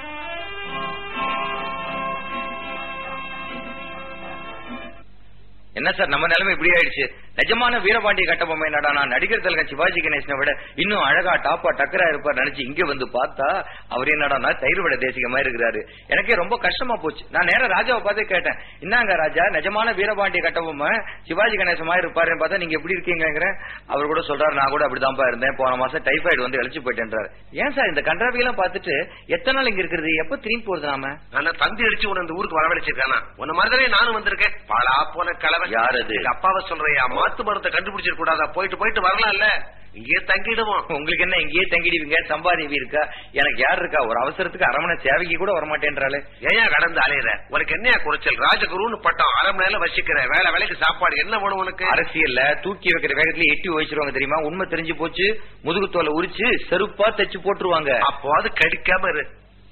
என்ன சார் நம்ம நிலைமை இப்படி ஆயிடுச்சு நிஜமான வீரபாண்டிய கட்டபொம்மை என்னடா நான் நடிகர் திலகம் சிவாஜி கணேசனை விட இன்னும் அழகா டாப்பா டக்கரா இருப்பார் நினைச்சு இங்க வந்து பார்த்தா அவர் என்னடா தயிர் விட தேசிக மாதிரி இருக்கிறாரு எனக்கே ரொம்ப கஷ்டமா போச்சு நான் நேரா ராஜாவை பார்த்து கேட்டேன் என்னங்க ராஜா நிஜமான வீரபாண்டிய கட்டபொம்மை சிவாஜி கணேசன் மாதிரி இருப்பாருன்னு பார்த்தா நீங்க எப்படி இருக்கீங்கிற அவர் கூட சொல்றாரு நான் கூட அப்படிதான்ப்பா இருந்தேன் போன மாசம் டைஃபாய்டு வந்து அழிச்சு போயிட்டேன்றாரு ஏன் சார் இந்த கன்றாவியெல்லாம் பார்த்துட்டு எத்தனை நாள் இங்க இருக்கிறது எப்ப திரும்பி போறது நாம ஆனா தந்தி அடிச்சு உன இந்த ஊருக்கு வரவழைச்சிருக்கானா உன்ன மாதிரிதானே நானும் வந்திருக்கேன் பாலா போன கலவை யார் அது? எங்க அப்பாவை சொல்றியா மாத்து மருந்தை கண்டுபிடிச்சிட கூடாதா போயிட்டு போயிட்டு வரலாம்ல இங்கே தங்கிடுவோம் உங்களுக்கு என்ன இங்கேயே தங்கிடுவீங்க சம்பாதிவி இருக்கா எனக்கு யார் இருக்கா ஒரு அவசரத்துக்கு அரமனை சேவைக்கு கூட வரமாட்டேன்றாளே ஏன் கடந்து அலையிற உனக்கு என்னையா குறைச்சல் ராஜகுருன்னு பட்டம் அரை மணி நேரம் வசிக்கிற வேலை வேலைக்கு சாப்பாடு என்ன வேணும் உனக்கு அரசியல்ல தூக்கி வைக்கிற வேகத்துல எட்டி வச்சிருவாங்க தெரியுமா உண்மை தெரிஞ்சு போச்சு முதுகுத்தோலை உரிச்சு செருப்பா தைச்சு போட்டுருவாங்க அப்போ அது கடிக்காம இரு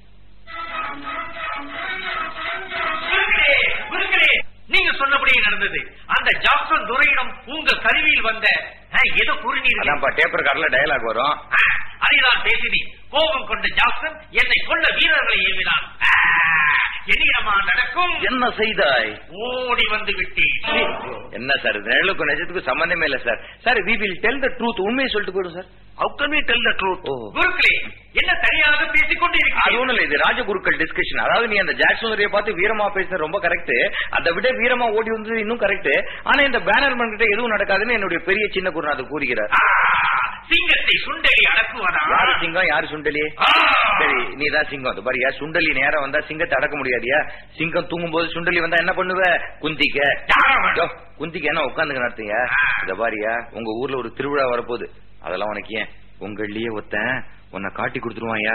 குருக்களே, குருக்களே, நீங்க சொன்னபடியே நடந்தது அந்த ஜாக்சன் துரையிடம் உங்கள் கருவியில் வந்த ஆ, ஏதோ கூறினீர்கள் அதான்ப்பா டேப்பர் கார்டுல டயலாக் வரும் ஆ, அதை நான் பேசினேன் கோபம் கொண்ட ஜாக்சன் என்னை கொண்ட வீரர்களை ஏவினான் ஆ, என்னிடமா நடக்கும் என்ன செய்தாய் ஓடி வந்து விட்டேன் என்ன சார் இது நிழலுக்கும் நிஜத்துக்கும் சம்பந்தமே இல்ல sir sir we will tell the truth உண்மையை சொல்லிட்டு போயிடும் sir How can we tell the truth? ஓ குருக்களே என்ன சரியாக பேசிக் அது கொண்டிருக்கிறீர்கள் ஒண்ணும் இல்ல இது ராஜகுருக்கள் டிஸ்கஷன் அதாவது நீ அந்த ஜாக்சனரிய பார்த்து வீரமா பேசுற ரொம்ப கரெக்ட் அதை விட வீரமா ஓடி வந்தது இன்னும் கரெக்ட் ஆனா இந்த பேனர்மேன் கிட்ட எதுவும் நடக்காதுன்னு என்னுடைய பெரிய சின்ன குருநாதர் கூறுகிறார் ஆ, சிங்கத்தை சுண்டலி அடக்குவதா யாரு சிங்கம் யாரு சுண்டலி ஆ. சரி நீ தான் சிங்கம் அது பாரியா சுண்டலி நேரம் வந்தா சிங்கத்தை அடக்க முடியாதியா சிங்கம் தூங்கும் போது சுண்டலி வந்தா என்ன பண்ணுவ குந்திக்க யார் அவன்? யோ, குந்திக்கு என்ன உட்காந்துங்க நடத்துங்க இத பாரியா உங்க ஊர்ல ஒரு திருவிழா வரப்போகுது அதெல்லாம் உனக்கு ஏன் உங்கள்லயே ஒருத்தன் உன்னை காட்டி கொடுத்துருவாயா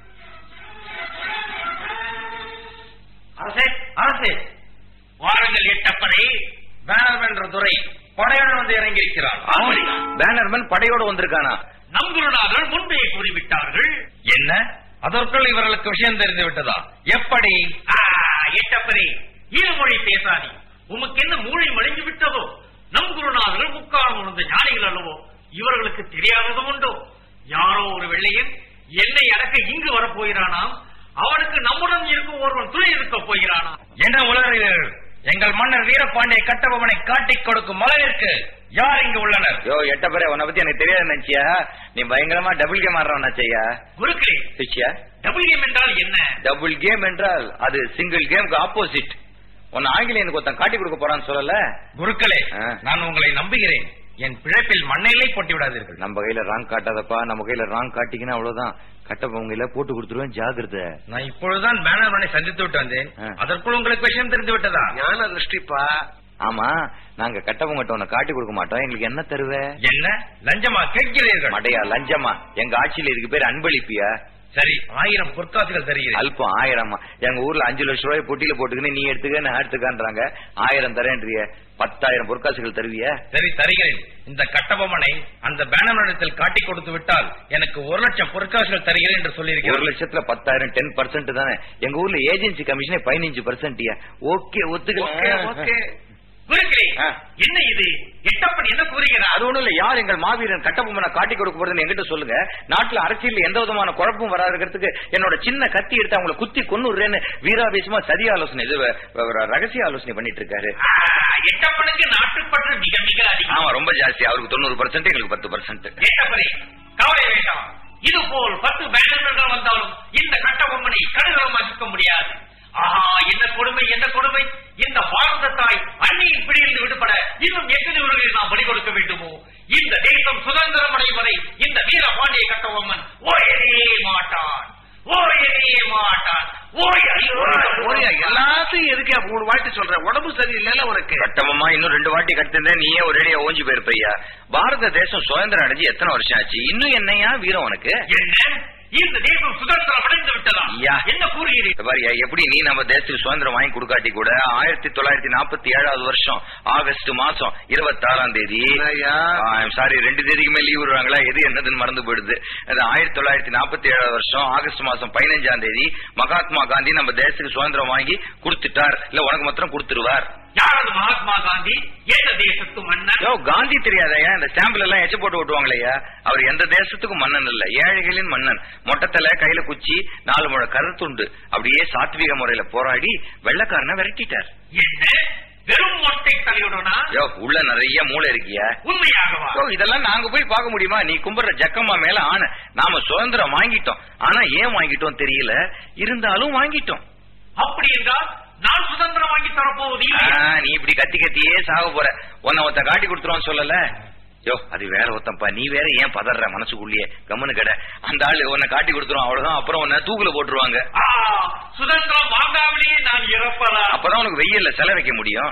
அரசே அரசே வாருங்கள் எட்டப்பனை பேனர்மென்ற துறை படையுடன் வந்து இறங்கியிருக்கிறார் பேனர்மேன் படையோட வந்திருக்கானா நம்புருநாதர் முன்பே கூறிவிட்டார்கள் என்ன அதற்குள் இவர்களுக்கு விஷயம் தெரிந்து விட்டதா எப்படி ஆ, எட்டப்பனே இருமொழி பேசாதே உமக்கு என்ன மூளை மழிந்து விட்டதோ நம் குருநாதர்கள் முக்காலம் உணர்ந்த ஞானிகள் அல்லவோ இவர்களுக்கு தெரியாததும் உண்டோ யாரோ ஒரு வெள்ளையன் என்னை அடக்க இங்கு வரப்போகிறானாம் அவனுக்கு நம்முடன் இருக்கும் ஒருவன் துணை இருக்க போகிறானாம் என்ன உலகிறீர்கள் எங்கள் மன்னர் வீரபாண்டிய கட்டபொம்மனை காட்டிக் கொடுக்கும் அளவிற்கு யார் இங்கு உள்ளனர் யோ எட்ட பேரே உன்னை பத்தி எனக்கு தெரியாது நினைச்சியா நீ பயங்கரமா டபுள் கேம் ஆடுறவன் நினைச்சியா குருக்களே பிச்சியா டபுள் கேம் என்றால் என்ன டபுள் கேம் என்றால் அது சிங்கிள் கேம்க்கு ஆப்போசிட் உன்னை ஆங்கிலேயனுக்கு ஒருத்தன் காட்டி கொடுக்க போறான்னு சொல்லல குருக்களே ஆ. நான் உங்களை நம்புகிறேன் என் பிழைப்பில் மண்ணிலே போட்டு விடாதீர்கள் நம்ம கையில ராங் காட்டாதப்பா நம்ம கையில ராங் காட்டிங்கன்னா அவ்வளவுதான் கட்டபொம்மையில போட்டு கொடுத்துருவேன் ஜாகிரதை நான் இப்பொழுதுதான் பேனர்மனை சந்தித்து விட்டு வந்தேன் ஆ. அதற்குள் உங்களுக்கு விஷயம் தெரிந்து விட்டதா ஞான திருஷ்டிப்பா ஆமா நாங்க கட்டபொங்கிட்ட உன்னை காட்டி கொடுக்க மாட்டோம் எங்களுக்கு என்ன தருவ என்ன லஞ்சமா கேட்கிறீர்கள் மடையா லஞ்சமா எங்க ஆட்சியில இதுக்கு பேர் அன்பளிப்பியா சரி ஆயிரம் பொற்காசுகள் தருகிறேன் அல்பம் ஆயிரமா எங்க ஊர்ல அஞ்சு லட்சம் ரூபாய் பொட்டியில போட்டுக்கின்னு நீ எடுத்துக்க நான் எடுத்துக்கான்றாங்க ஆயிரம் தரேன்றிய பத்தாயிரம் பொற்காசுகள் தருவிய சரி தருகிறேன் இந்த கட்டபொம்மனை அந்த பேனர்மனத்தில் காட்டி கொடுத்து விட்டால் எனக்கு ஒரு லட்சம் பொற்காசுகள் தருகிறேன் என்று ஒரு சொல்லியிருக்கிறேன் லட்சத்துல பத்தாயிரம் டென் பர்சன்ட் தானே எங்க ஊர்ல ஏஜென்சி கமிஷனே பதினஞ்சு பர்சன்ட்யா ஓகே ஒத்துக்க குருக்களே, ஆ. என்ன இது எட்டப்பன் என்ன கூறுகிறார் அது ஒண்ணும் இல்ல யார் எங்கள் மாவீரன் கட்டபொம்மனை காட்டி கொடுக்க போறதுன்னு என்கிட்ட சொல்லுங்க நாட்டுல அரசியல் எந்த விதமான குழப்பமும் வராதுங்கிறதுக்கு என்னோட சின்ன கத்தி எடுத்து அவங்களை குத்தி கொன்னுடுறேன்னு வீராவேசமா சதி ஆலோசனை இது வ- வ- ரகசிய ஆலோசனை பண்ணிட்டு இருக்காரு ஆ, எட்டப்பனுக்கு நாட்டுப்பற்று மிக மிக அதிகம் ஆமா ரொம்ப ஜாஸ்தி அவருக்கு தொண்ணூறு பர்சன்ட் எங்களுக்கு பத்து பர்சன்ட் எட்டப்பனே கவலை வேண்டாம் இது போல் பத்து பேனர்கள் வந்தாலும் இந்த கட்டபொம்மனை கடுகளமாக்க முடியாது ஆஹா என்ன கொடுமை என்ன கொடுமை இந்த பாரத தாய் அந்நியின் பிடியிலிருந்து விடுபட இன்னும் எத்தனை உலகில் நாம் பலி கொடுக்க வேண்டுமோ இந்த தேசம் சுதந்திரம் அடையும் வரை இந்த வீர பாண்டிய கட்டபொம்மன் ஓயவே மாட்டான் ஓயவே மாட்டான் ஓய ஓடியா எல்லாத்தையும் எதுக்கே மூணு வாட்டி சொல்றேன் உடம்பு சரியில்லைல உனக்கு கட்டபொம்மா இன்னும் ரெண்டு வாட்டி கட்டிருந்தா நீயே ஒரேடியா ஓஞ்சி போயிருப்பையா பாரத தேசம் சுதந்திரம் அடைஞ்சு எத்தனை வருஷம் ஆச்சு இன்னும் என்னையா வீரம் உனக்கு என்ன இந்த தேசம் சுதந்திரம் அடைந்து விட்டதா யா. என்ன கூறுகிறீர்கள் இந்த பாரியா எப்படி நீ நம்ம தேசத்துக்கு சுதந்திரம் வாங்கி கொடுக்காட்டி கூட ஆயிரத்தி தொள்ளாயிரத்தி நாற்பத்தி ஏழாவது வருஷம் ஆகஸ்ட் மாசம் இருபத்தாறாம் தேதி ஐயா. சாரி ரெண்டு தேதிக்குமே லீவ் விடுறாங்களா எது என்னதுன்னு மறந்து போயிடுது அது ஆயிரத்தி தொள்ளாயிரத்தி நாற்பத்தி ஏழாவது வருஷம் ஆகஸ்ட் மாசம் பதினஞ்சாம் தேதி மகாத்மா காந்தி நம்ம தேசத்துக்கு சுதந்திரம் வாங்கி கொடுத்துட்டார் இல்ல உனக்கு மாத்திரம் கொடுத்துருவார் யாரது மகாத்மா காந்தி எந்த தேசத்து மன்னர் யோ காந்தி தெரியாதயா இந்த ஸ்டாம்பிள் எல்லாம் எச்ச போட்டு ஓட்டுவாங்களையா அவர் எந்த தேசத்துக்கும் மன்னன் இல்ல ஏழைகளின் மன்னன் மொட்டத்துல கையில குச்சி நாலு முழ கருத்துண்டு அப்படியே சாத்விக முறையில போராடி வெள்ளக்காரனை விரட்டிட்டார் என்ன வெறும் மொட்டை தலையுடனா யோ உள்ள நிறைய மூளை இருக்கியா உண்மையாகவா யோ இதெல்லாம் நாங்க போய் பார்க்க முடியுமா நீ கும்பிடுற ஜக்கம்மா மேல ஆன நாம சுதந்திரம் வாங்கிட்டோம் ஆனா ஏன் வாங்கிட்டோம் தெரியல இருந்தாலும் வாங்கிட்டோம் அப்படி என்றால் நான் சுதந்திரம் வாங்கி தரப்போவது ஆ, இல்லையா? நீ இப்படி கத்தி கத்தியே சாக போற உன்னை ஒருத்த காட்டி கொடுத்துருவான்னு சொல்லல யோ அது வேற ஒருத்தன்ப்பா நீ வேற ஏன் பதற மனசுக்குள்ளேயே கம்முனு கடை அந்த ஆளு உன்னை காட்டி கொடுத்துருவான் அவ்வளவுதான் அப்புறம் உன்னை தூக்குல போட்டுருவாங்க ஆ, சுதந்திரம் வாங்காமலேயே நான் இறப்பதா அப்பதான் உனக்கு வெயில்ல செல வைக்க முடியும்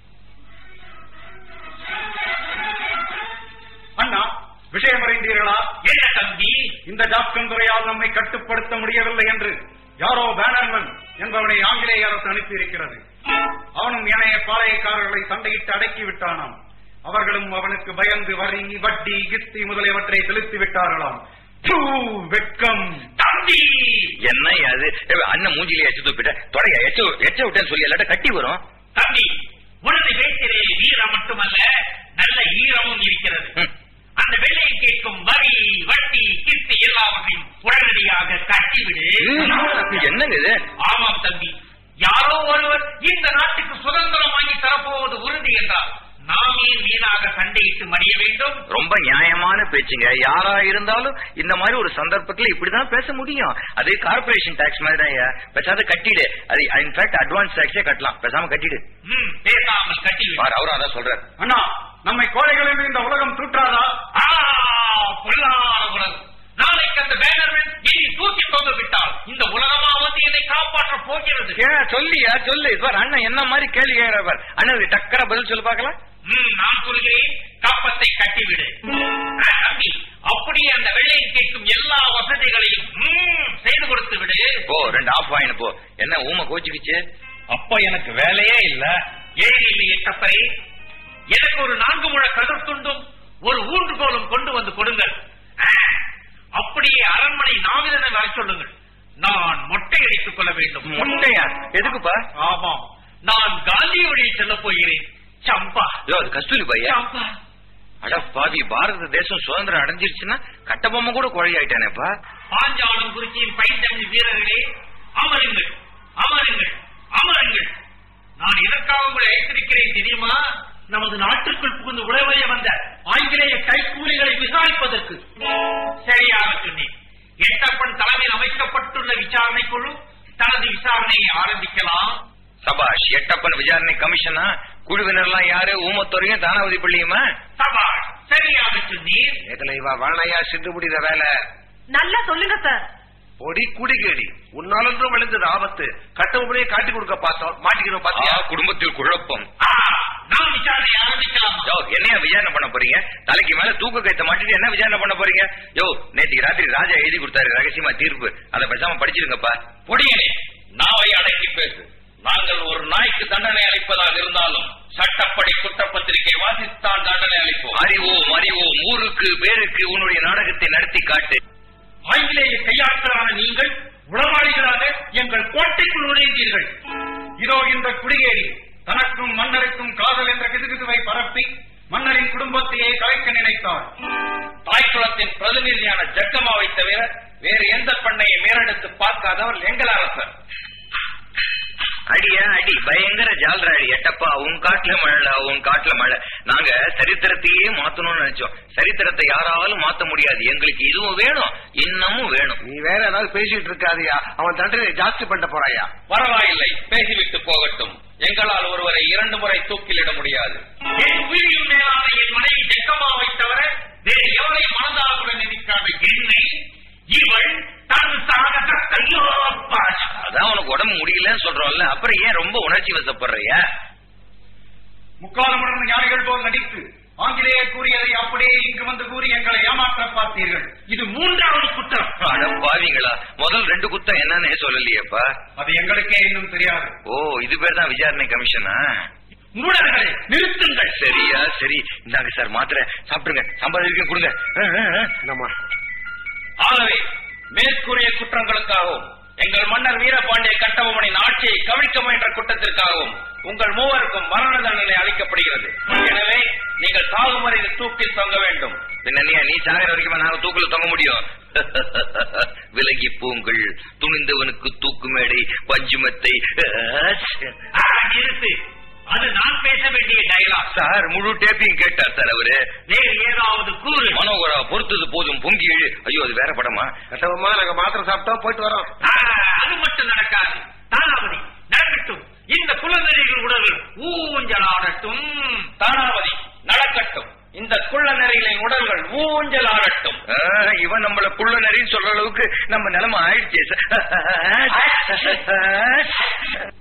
அண்ணா விஷயம் அறிந்தீர்களா என்ன தம்பி இந்த ஜாஸ்கன் துறையால் நம்மை கட்டுப்படுத்த முடியவில்லை என்று யாரோ பேனர்மன் என்பவனை ஆங்கிலேய அரசு அனுப்பியிருக்கிறது அவனும் இணைய பாளையக்காரர்களை சண்டையிட்டு அடக்கி விட்டானாம் அவர்களும் அவனுக்கு பயந்து வரி வட்டி கிஸ்தி முதலியவற்றை செலுத்தி விட்டார்களாம் தூ, வெட்கம் தம்பி என்ன அது ஏய், அண்ணன் மூஞ்சிலே எச்சு தூப்பிட்ட தொடைய எச்ச எச்ச விட்டேன்னு சொல்லி எல்லாட்ட கட்டி வரும் தம்பி உனது பேச்சிலே வீரம் மட்டுமல்ல நல்ல ஈரமும் இருக்கிறது ம். அந்த வெள்ளையை கேட்கும் வரி வட்டி கிஸ்தி எல்லாவற்றையும் உடனடியாக கட்டிவிடு என்னங்க இது ஆமாம் தம்பி யாரோ ஒருவர் இந்த நாட்டுக்கு சுதந்திரம் வாங்கி தரப்போவது உறுதி என்றால் நாம் ஏன் வீணாக சண்டையிட்டு மடிய வேண்டும் ரொம்ப நியாயமான பேச்சுங்க யாரா இருந்தாலும் இந்த மாதிரி ஒரு சந்தர்ப்பத்துல இப்படிதான் பேச முடியும் அது கார்பரேஷன் டாக்ஸ் மாதிரி தான் பேசாத கட்டிடு அது இன்ஃபேக்ட் அட்வான்ஸ் டாக்ஸே கட்டலாம் பேசாம கட்டிடு ம், பேசாமல் கட்டி பாரு அவரும் அதான் சொல்றாரு அண்ணா நம்மை கோழைகள் என்று இந்த உலகம் தூற்றாதா ஆ, பொல்லாத உலகம் நாளைக்கு அந்த பேனர்மேன் இனி தூக்கி தொங்க விட்டால் இந்த உலகமா வந்து என்னை காப்பாற்ற போகிறது ஏன் சொல்லியா சொல்லு பார் அண்ணன் என்ன மாதிரி கேள்வி கேட்கிறவர் அண்ணன் டக்கரா பதில் சொல்லு பார்க்கலாம் ம், நான் சொல்கிறேன் கப்பத்தை கட்டிவிடு ஆ, தம்பி அப்படியே அந்த வெள்ளையில் கேட்கும் எல்லா வசதிகளையும் ம், செய்து கொடுத்து விடு போ ரெண்டு ஆஃப் வாங்கின போ என்ன ஊமை கோச்சுக்கிச்சு அப்ப எனக்கு வேலையே இல்ல ஏன் இல்லையே தப்பரை எனக்கு ஒரு நான்கு முழ கதிர் துண்டும் ஒரு ஊன்றுகோலும் கொண்டு வந்து கொடுங்கள் ஆ, அப்படியே அரண்மனை நாவிதனை வர சொல்லுங்கள் நான் மொட்டை அடித்துக் கொள்ள வேண்டும் மொட்டையா எதுக்குப்பா ஆமாம் நான் காந்தி வழியில் செல்ல போகிறேன் சம்பா ஐயோ அது கஸ்தூரி பையா சம்பா அட பாவி பாரத தேசம் சுதந்திரம் அடைஞ்சிருச்சுன்னா கட்டபொம்மை கூட குழையாயிட்டானேப்பா பாஞ்சாலம் குறிச்சியின் பைந்தமிழ் வீரர்களே அமருங்கள் அமருங்கள் அமருங்கள் நான் எதற்காக உங்களை அழைத்திருக்கிறேன் தெரியுமா நமது நாட்டிற்குள் புகுந்து உழவரைய வந்த ஆங்கிலேய கைக்கூலிகளை விசாரிப்பதற்கு சரியாக சொன்னேன் எட்டப்பன் தலைமையில் அமைக்கப்பட்டுள்ள விசாரணை குழு தனது விசாரணையை ஆரம்பிக்கலாம் சபாஷ் எட்டப்பன் விசாரணை கமிஷனா குழுவினர்லாம் யாரு ஊமத்துறையும் தானாவதி பள்ளியுமா சபாஷ் சரியாக சொன்னீர் ஏகல இவா வாழையா சிந்து முடித வேலை நல்லா சொல்லுங்க சார் பொடி குடிகேடி உன்னாலொன்றும் விளைந்தது ஆபத்து கட்டவுடைய காட்டி கொடுக்க பார்த்தோம் மாட்டிக்கிறோம் பாத்தியா குடும்பத்தில் குழப்பம் ஆ, நான் விசாரணை ஆரம்பிக்கலாமா யோ என்னையா விசாரணை பண்ண போறீங்க தலைக்கு மேல தூக்க கைத்த மாட்டிட்டு என்ன விசாரணை பண்ண போறீங்க யோ நேற்றுக்கு ராத்திரி ராஜா எழுதி கொடுத்தாரு ரகசியமா தீர்ப்பு அதை பேசாம படிச்சிருங்கப்பா பொடியனே நாவை அடக்கி பேசு நாங்கள் ஒரு நாய்க்கு தண்டனை அளிப்பதாக இருந்தாலும் சட்டப்படி குற்றப்பத்திரிகை வாசித்தான் தண்டனை அளிப்போம் அறிவோம் அறிவோம் ஊருக்கு பேருக்கு உன்னுடைய நாடகத்தை நடத்தி காட்டு ஆங்கிலேய கையாட்களான நீங்கள் உளவாளிகளாக எங்கள் கோட்டைக்குள் நுழைந்தீர்கள் இதோ இந்த குடியேறி தனக்கும் மன்னருக்கும் காதல் என்ற கிதுகிதுவை பரப்பி மன்னரின் குடும்பத்தையே கலைக்க நினைத்தார் தாய்க்குளத்தின் பிரதிநிதியான ஜக்கமாவை தவிர வேறு எந்த பெண்ணையை மேலெடுத்து பார்க்காதவர் எங்கள் அரசர் அடியா அடி பயங்கர ஜால்ரா அடி எட்டப்பா உன் காட்டுல மழைடா உன் காட்டுல மழை நாங்க சரித்திரத்தையே மாத்தணும்னு நினைச்சோம் சரித்திரத்தை யாராலும் மாத்த முடியாது எங்களுக்கு இதுவும் வேணும் இன்னமும் வேணும் நீ வேற ஏதாவது பேசிட்டு இருக்காதியா அவன் தண்டனை ஜாஸ்தி பண்ண போறாயா பரவாயில்லை பேசிவிட்டு போகட்டும் எங்களால் ஒருவரை இரண்டு முறை தூக்கிலிட முடியாது என் உயிரின் மேலான என் மனைவி ஜக்கமாவை தவிர வேறு எவரை மனதாகுடன் நினைக்காத என்னை இவள் தன் சாகசத்தை யோப்பாள். அதான் உனக்கு உடம்பு முடியலன்னு சொல்றோம்ல அப்புறம் ஏன் ரொம்ப உணர்ச்சி வசப்படுறிய முக்காலமுடன் ஞானிகள் போல் நடித்து ஆங்கிலேயர் கூறியதை அப்படியே இங்கு வந்து கூறி எங்களை ஏமாற்ற பார்த்தீர்கள் இது மூன்றாவது குற்றம் அட பாவிங்களா முதல் ரெண்டு குத்தம் என்னன்னே சொல்லலையேப்பா அது எங்களுக்கே இன்னும் தெரியாது ஓ இது பேர் தான் விசாரணை கமிஷனா மூடர்களே நிறுத்துங்கள் சரியா சரி இந்தாங்க சார் மாத்திரை சாப்பிடுங்க சம்பாதிக்க கொடுங்க ஆ, ஆ, ஆ. நம்ம ஆகவே மேற்கூறிய குற்றங்களுக்காகவும் எங்கள் மன்னர் வீரபாண்டிய கட்டபொம்மனின் ஆட்சியை கவிழ்க்க முயன்ற குற்றத்திற்காகவும் உங்கள் மூவருக்கும் மரண தண்டனை அளிக்கப்படுகிறது எனவே நீங்கள் சாகும் வரை இந்த தூக்கில் தொங்க வேண்டும் பின்ன நீ நீ சாகிற வரைக்கும் நாங்க தூக்குல தொங்க முடியும் விலகி பூங்கள் துணிந்தவனுக்கு தூக்கு மேடை பஞ்சுமத்தை ஆ, நிறுத்து அது நான் பேச வேண்டிய டயலாக் சார் முழு டேப்பையும் கேட்டார் சார் அவரு வேறு ஏதாவது கூறு மனோகரா பொறுத்தது போதும் பொங்கி எழு ஐயோ அது வேற படமா கட்டவமா நாங்க மாத்திரை சாப்பிட்டோம் போயிட்டு வரோம் ஆ, அது மட்டும் நடக்காது தானாவதி நடக்கட்டும் இந்த குலநெறிகள் உடல்கள் ஊஞ்சலாடட்டும் தானாவதி நடக்கட்டும் இந்த குள்ளநெறிகளின் உடல்கள் ஊஞ்சல் ஆடட்டும் ஆ, இவன் நம்மள புள்ள நரின்னு சொல்ற அளவுக்கு நம்ம நிலைமை ஆயிடுச்சே சார்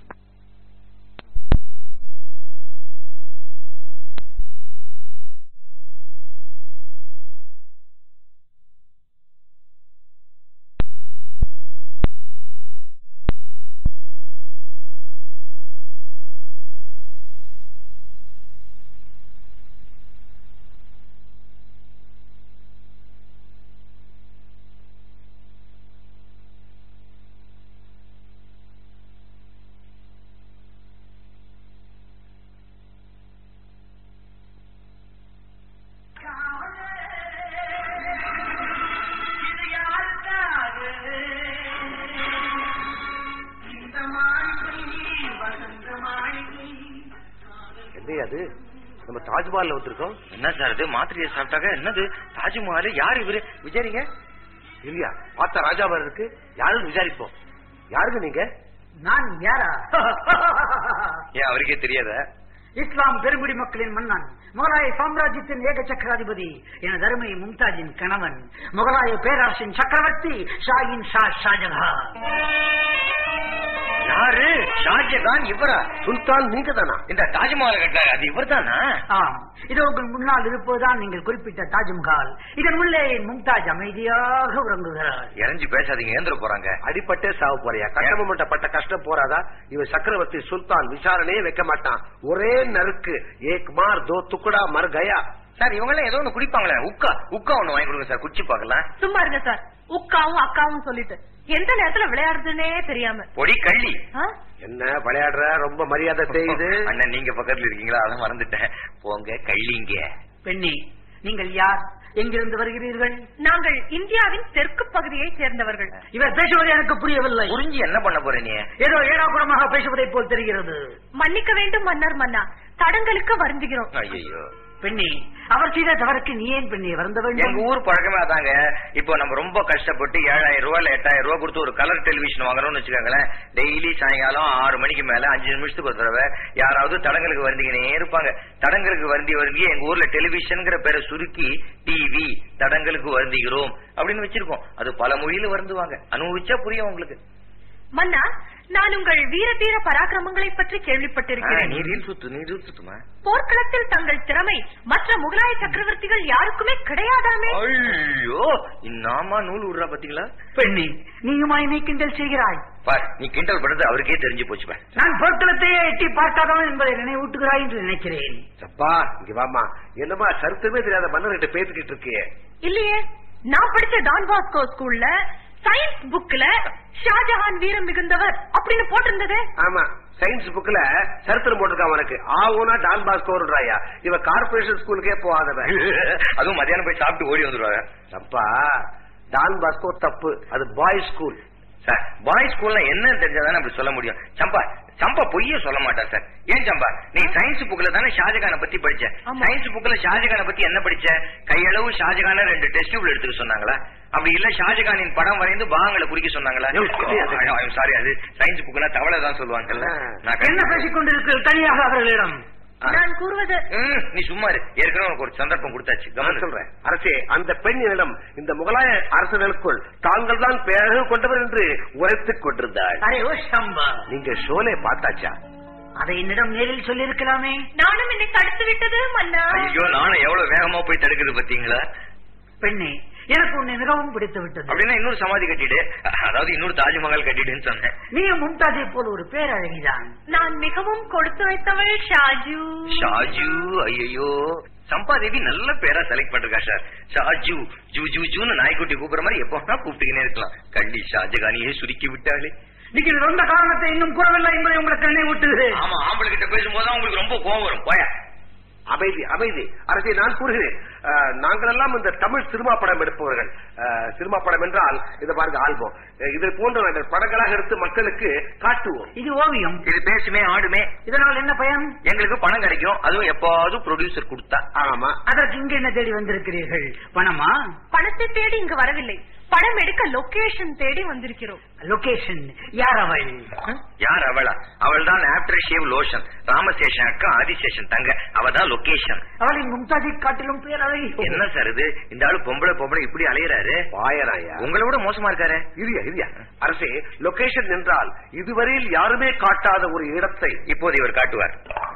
டேய் அது நம்ம தாஜ்மஹால்ல வந்திருக்கோம் என்ன சார் இது மாத்திரையை சாப்பிட்டாக்க என்னது தாஜ்மஹால் யார் இவரு விஜயரிங்க இல்லையா பார்த்தா ராஜாபார் இருக்கு யாருன்னு விசாரிப்போம் யாருங்க நீங்க நான் யாரா ஏன் அவருக்கே தெரியாத இஸ்லாம் பெருங்குடி மக்களின் மன்னன் முகலாய சாம்ராஜ்யத்தின் ஏக சக்கராதிபதி என தருமை மும்தாஜின் கணவன் முகலாய பேரரசின் சக்கரவர்த்தி ஷாயின் ஷா ஷாஜகான் யாரு ஷாஜகான் இவரா சுல்தான் நீங்க தானா இந்த தாஜ்மஹால் கட்டாரு அது இவர் தானா ஆம் இதோ உங்கள் முன்னால் இருப்பதுதான் நீங்கள் குறிப்பிட்ட தாஜ்மஹால் இதன் உள்ளே என் மும்தாஜ் அமைதியாக உறங்குகிறார் இறஞ்சி பேசாதீங்க ஏந்திர போறாங்க அடிப்பட்டே சாவு போறியா கட்டமட்ட பட்ட கஷ்டம் போறாதா இவன் சக்கரவர்த்தி சுல்தான் விசாரணையே வைக்க மாட்டான் ஒரே நறுக்கு ஏக் மார் தோ துக்குடா மர் கயா சார் இவங்க எல்லாம் ஏதோ ஒண்ணு குடிப்பாங்களே உக்கா உக்கா ஒண்ணு வாங்கி கொடுங்க சார் குடிச்சு பார்க்கலாம் சும்மா இருங்க சார் உக்காவும் அக்காவும் சொல்லிட்டு எந்த நேரத்துல விளையாடுறதுன்னே தெரியாம பொடி கள்ளி ஆ? என்ன விளையாடுற ரொம்ப மரியாதை தேயுது அண்ணன் நீங்க பக்கத்துல இருக்கீங்களா அதான் மறந்துட்டேன் போங்க கள்ளிங்க பெண்ணே நீங்கள் யார் எங்கிருந்து வருகிறீர்கள் நாங்கள் இந்தியாவின் தெற்கு பகுதியை சேர்ந்தவர்கள் இவர் பேசுவது எனக்கு புரியவில்லை புரிஞ்சு என்ன பண்ண போற நீ ஏதோ ஏடாகுடமாக பேசுவதைப் போல் தெரிகிறது மன்னிக்க வேண்டும் மன்னர் மன்னா தடங்களுக்கு வருந்துகிறோம் ஐயோ பெண்ணே அவர் செய்த தவறுக்கு நீ ஏன் பெண்ணே வருந்த எங்க வேண்டும் ஊர் பழக்கமே அதாங்க இப்போ நம்ம ரொம்ப கஷ்டப்பட்டு ஏழாயிரம் ரூபாய் இல்ல எட்டாயிரம் ரூபாய் கொடுத்து ஒரு கலர் டெலிவிஷன் வாங்குறோம்னு வச்சுக்கோங்களேன் டெய்லி சாயங்காலம் ஆறு மணிக்கு மேல அஞ்சு நிமிஷத்துக்கு ஒரு தடவை யாராவது தடங்களுக்கு வருந்திக்கினே இருப்பாங்க தடங்களுக்கு வருந்தி வருந்தி எங்க ஊர்ல டெலிவிஷன்ங்கிற பேரை சுருக்கி டிவி தடங்களுக்கு வருந்துகிறோம் அப்படின்னு வச்சிருக்கோம் அது பல மொழியில வருந்துவாங்க அனுபவிச்சா புரியும் உங்களுக்கு மன்னா நான் உங்கள் வீர தீர பராக்கிரமங்களை பற்றி ஆ, கேள்விப்பட்டிருக்கிறேன் நீ ரீல் சுத்து நீ ரீல் சுத்துமா போர்க்களத்தில் தங்கள் திறமை மற்ற முகலாய சக்கரவர்த்திகள் யாருக்குமே கிடையாதாமே ஐயோ இன்னாமா நூல் விடுறா பாத்தீங்களா பெண்ணே நீயுமா என்னை கிண்டல் செய்கிறாய் பார் நீ கிண்டல் பண்றது அவருக்கே தெரிஞ்சு போச்சு பார் நான் போர்க்களத்தையே எட்டி பார்க்காதவன் என்பதை நினைவூட்டுகிறாய் என்று நினைக்கிறேன் அப்பா இங்க வாமா என்னமா சரித்திரமே தெரியாத மன்னர்கிட்ட பேசிக்கிட்டு இருக்கியே இல்லையே நான் படிச்ச டான் பாஸ்கோ ஸ்கூல்ல சயின்ஸ் புக்ல ஷாஜஹான் வீரம் மிகுந்தவர் அப்படின்னு போட்டிருந்ததே ஆமா சயின்ஸ் புக்ல சரித்திரம் போட்டிருக்கான் உனக்கு ஆவுனா டான் பாஸ்கோர்ன்றாயா இவ கார்பரேஷன் ஸ்கூலுக்கே போகாதவன் அதுவும் மத்தியானம் போய் சாப்பிட்டு ஓடி வந்துருவாங்க அப்பா டான் பாஸ்கோ தப்பு அது பாய் ஸ்கூல் சார் பாய் ஸ்கூல்ல என்னன்னு தெரிஞ்சாதானே அப்படி சொல்ல முடியும் சம்பா சம்பா பொய்யே சொல்ல மாட்டார் சார் ஏன் சம்பா நீ சயின்ஸ் புக்ல தானே ஷாஜகானை பத்தி படிச்ச ஆமா. சயின்ஸ் புக்ல ஷாஜகானை பத்தி என்ன படிச்ச கையளவு ஷாஜகான ரெண்டு டெஸ்ட் டியூப்ல எடுத்துக்க சொன்னாங்களா அப்படி இல்ல ஷாஜகானின் படம் வரைந்து பாகங்களை குறிக்க சொன்னாங்களா சாரி அது சயின்ஸ் புக்னா தவளை தான் சொல்லுவாங்கல்ல நான் என்ன பேசிக் கொண்டிருக்கிறீர்கள் தனியாக அவர்களிடம் ஆ. நான் கூறுவது ம், நீ சும்மா இரு ஏற்கனவே உனக்கு ஒரு சந்தர்ப்பம் கொடுத்தாச்சு நான் கவனம் சொல்றேன் அரசே அந்த பெண்ணிடம் இந்த முகலாய அரசர்களுக்குள் தாங்கள் தான் பேரழகு கொண்டவர் என்று உரைத்துக் கொண்டிருந்தாள் அரே ஓ சம்பா நீங்க ஷோலே பார்த்தாச்சா அதை என்னிடம் நேரில் சொல்லியிருக்கலாமே நானும் என்னை தடுத்து விட்டது மன்னா ஐயோ நானும் எவ்வளவு வேகமா போய் தடுக்குது பாத்தீங்களா பெண்ணே எனக்கு உன்னை மிகவும் பிடித்து விட்டது அப்படின்னா இன்னொரு சமாதி கட்டிடு அதாவது இன்னொரு தாஜ்மஹால் கட்டிடுன்னு சொன்னேன் நீயும் மும்தாஜை போல ஒரு பேரழகிதான் நான் மிகவும் கொடுத்து வைத்தவள் ஷாஜு ஷாஜு ஐயோ சம்பாதேவி நல்ல பேரா செலக்ட் பண்ணிருக்கா சார் ஷாஜு ஜூ ஜூ ஜூன்னு நாய்க்குட்டி கூப்பிடுற மாதிரி எப்போ வேணா கூப்பிட்டுக்கினே இருக்கலாம் கள்ளி ஷாஜகானியே சுருக்கி விட்டாளே நீங்கள் சொந்த காரணத்தை இன்னும் கூறவில்லை என்பதை உங்களுக்கு நினைவூட்டுகிறேன் ஆமா ஆம்பளை கிட்ட பேசும்போது உங்களுக்கு ரொம்ப கோவம் வரும் போயா அமைதி அமைதி அரசே நான் கூறுகிறேன் அஹ், நாங்கள் எல்லாம் இந்த தமிழ் சினிமா படம் எடுப்பவர்கள் அஹ், சினிமா படம் என்றால் இதை பாருங்க ஆல்பம் அஹ், இதை போன்ற நாங்கள் படங்களாக எடுத்து மக்களுக்கு காட்டுவோம் இது ஓவியம் இது பேசுமே ஆடுமே இதனால் என்ன பயன் எங்களுக்கு பணம் கிடைக்கும் அதுவும் எப்பாவது ப்ரொடியூசர் கொடுத்தா ஆமா அதற்கு இங்கு என்ன தேடி வந்திருக்கிறீர்கள் பணமா பணத்தை தேடி இங்கு வரவில்லை படம் எடுக்க லொகேஷன் தேடி வந்திருக்கிறோம் லொகேஷன் யார் அவள் யார் அவளா அவள் தான் ஆப்டர் ஷேவ் லோஷன் ராமசேஷன் அக்கா ஆதிசேஷன் தங்க அவ தான் லொகேஷன் அவளின் மும்தாஜை காட்டிலும் பேரழகி என்ன சார் இது இந்த ஆளு பொம்பளை பொம்பளை இப்படி அலையறாரு வாயராயா உங்களை விட மோசமா இருக்காரு இரியா இரியா அரசே லொகேஷன் என்றால் இதுவரையில் யாருமே காட்டாத ஒரு இடத்தை இப்போது இவர் காட்டுவார்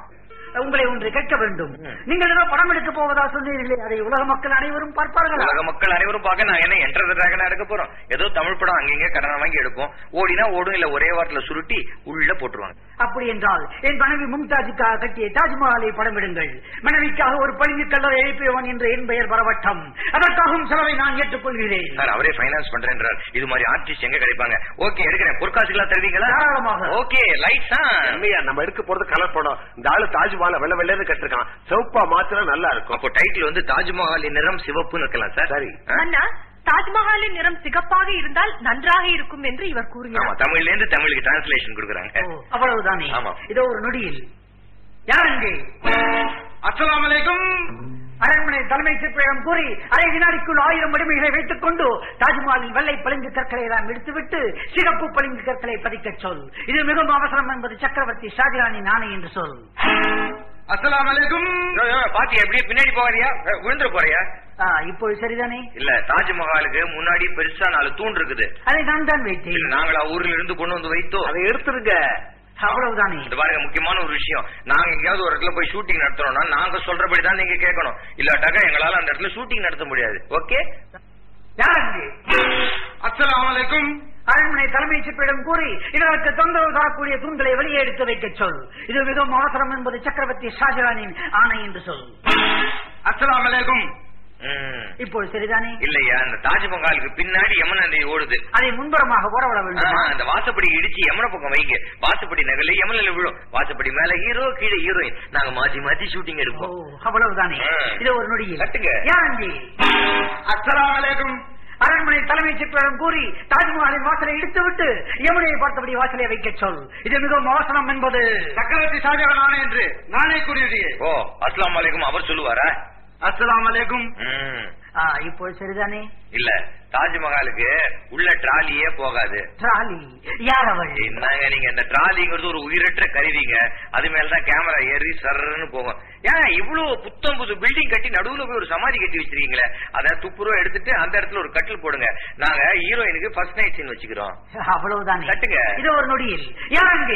உங்களை ஒன்று கேட்க வேண்டும் நீங்கள் ஏதோ படம் எடுக்க போவதா சொன்னீர்களே அதை உலக மக்கள் அனைவரும் பார்ப்பார்களா உலக மக்கள் அனைவரும் பார்க்க நான் என்ன என்டர் டிராகனா எடுக்க போறோம் ஏதோ தமிழ் படம் அங்கங்க கடனை வாங்கி எடுப்போம் ஓடினா ஓடும் இல்ல ஒரே வாரத்துல சுருட்டி உள்ள போட்டுருவாங்க அப்படி என்றால் என் மனைவி மும்தாஜுக்காக கட்டிய தாஜ்மஹாலை படமிடுங்கள் மனைவிக்காக ஒரு பளிங்கு கல்லறை எழுப்பியவன் என்று என் பெயர் பரவட்டம் அதற்காகவும் செலவை நான் ஏற்றுக்கொள்கிறேன் சார் அவரே ஃபைனான்ஸ் பண்றேன்றார் இது மாதிரி ஆர்டிஸ்ட் எங்க கிடைப்பாங்க ஓகே எடுக்கிறேன் பொற்காசுகளா தருவீங்களா தாராளமாக. ஓகே லைட்ஸ் உண்மையா நம்ம எடுக்க போறது கலர் படம் இந்த ஆளு தாஜ்மஹால வெள்ள வெள்ளன்னு கட்டிருக்கான் சிவப்பா மாத்திரம் நல்லா இருக்கும் அப்போ டைட்டில் வந்து தாஜ்மஹாலின் நிறம் சிவப்புன்னு இருக்கலாம் சார் சரி. ஆ? அண்ணா தாஜ்மஹாலின் நிறம் சிகப்பாக இருந்தால் நன்றாக இருக்கும் என்று இவர் ஆமா கூறுகிறார் தமிழ்ல இருந்து தமிழுக்கு டிரான்ஸ்லேஷன் கொடுக்குறாங்க ஓ, அவ்வளவுதானே ஆமா. இதோ ஒரு நொடியில் யார் அங்கே அஸ்ஸலாமு அலைக்கும் அரண்மனை தலைமை சிற்பியிடம் கூறி அரை வினாடிக்குள் ஆயிரம் அடிமைகளை வைத்துக் கொண்டு தாஜ்மஹாலில் வெள்ளை பளிங்கு கற்களை எல்லாம் எடுத்துவிட்டு சிகப்பு பளிங்கு கற்களை பதிக்கச் சொல் இது மிகவும் அவசரம் என்பது சக்கரவர்த்தி ஷாஜகானின் ஆணை என்று சொல் அஸ்ஸலாமு அலைக்கும் பாத்தியா எப்படியே பின்னாடி போகாதியா விழுந்துட போறியா ஆ, இப்போது சரிதானே இல்ல தாஜ்மஹாலுக்கு முன்னாடி பெருசா நாலு தூண் இருக்குது அதை நான் தான் வைத்தேன் நாங்களா ஊர்ல இருந்து கொண்டு வந்து வைத்தோம் அதை எடுத்துருங்க அவ்வளவுதானே இது பாருங்க முக்கியமான ஒரு விஷயம் நாங்க எங்கேயாவது ஒரு இடத்துல போய் ஷூட்டிங் நடத்துறோம்னா நாங்க சொல்றபடி தான் நீங்க கேட்கணும் இல்லாட்டாக்கா எங்களால அந்த இடத்துல ஷூட்டிங் நடத்த முடியாது ஓகே யார் அங்கே அஸ்ஸலாமு அலைக்கும் அரண்மனை தலைமை சிற்பியிடம் கூறி இதற்கு தொந்தரவு தரக்கூடிய தூண்களை வெளியே எடுத்து வைக்கச் சொல் இது மிகவும் அவசரம் என்பது சக்கரவர்த்தி ஷாஜகானின் ஆணை என்று சொல் அஸ்ஸலாமு அலைக்கும் ம். இப்போது சரிதானே இல்லையா இந்த தாஜ்மஹாலுக்கு பின்னாடி யமுனா நதி ஓடுது அதை முன்புறமாக ஓரவிட ஆ, வேண்டும் அந்த வாசப்படி இடிச்சு யமுனை பக்கம் வைங்க வாசப்படி நகர்ல யமுனில விழும் வாசப்படி மேல ஹீரோ கீழே ஹீரோயின் நாங்க மாத்தி மாத்தி ஷூட்டிங் ஓ, எடுப்போம் அவ்வளவுதானே ஆ. இது ஒரு நொடியில் கட்டுங்க. யார் அங்கே அஸ்ஸலாமு அலைக்கும் அரண்மனை தலைமை சிற்பியிடம் கூறி தாஜ்மஹாலின் வாசலை இடித்துவிட்டு யமுனையை பார்த்தபடி வாசலை வைக்கச் சொல் இது மிகவும் அவசரம் என்பது சக்கரவர்த்தி ஷாஜகான் ஆணை என்று நானே கூறியதையே ஓ அஸ்லாம் வலைக்கும் அவர் சொல்லுவாரா அஸ்ஸலாமு அலைக்கும் ம். ஆ, இப்போது சரிதானே இல்ல தாஜ்மஹாலுக்கு உள்ள ட்ராலியே போகாது ட்ராலி யார் அவள் என்னங்க நீங்க இந்த ட்ராலிங்கிறது ஒரு உயிரற்ற கருவிங்க அது மேலதான் கேமரா ஏறி சர்ன்னு போகும் ஏன் இவ்வளவு புத்தம் புது பில்டிங் கட்டி நடுவுல போய் ஒரு சமாதி கட்டி வச்சிருக்கீங்களே அத துப்புரவா எடுத்துட்டு அந்த இடத்துல ஒரு கட்டில் போடுங்க நாங்க ஹீரோயினுக்கு ஃபர்ஸ்ட் நைட் சீன் வச்சுக்கிறோம் அவ்வளவுதானே கட்டுங்க. இது ஒரு நொடியில் யார் அங்கே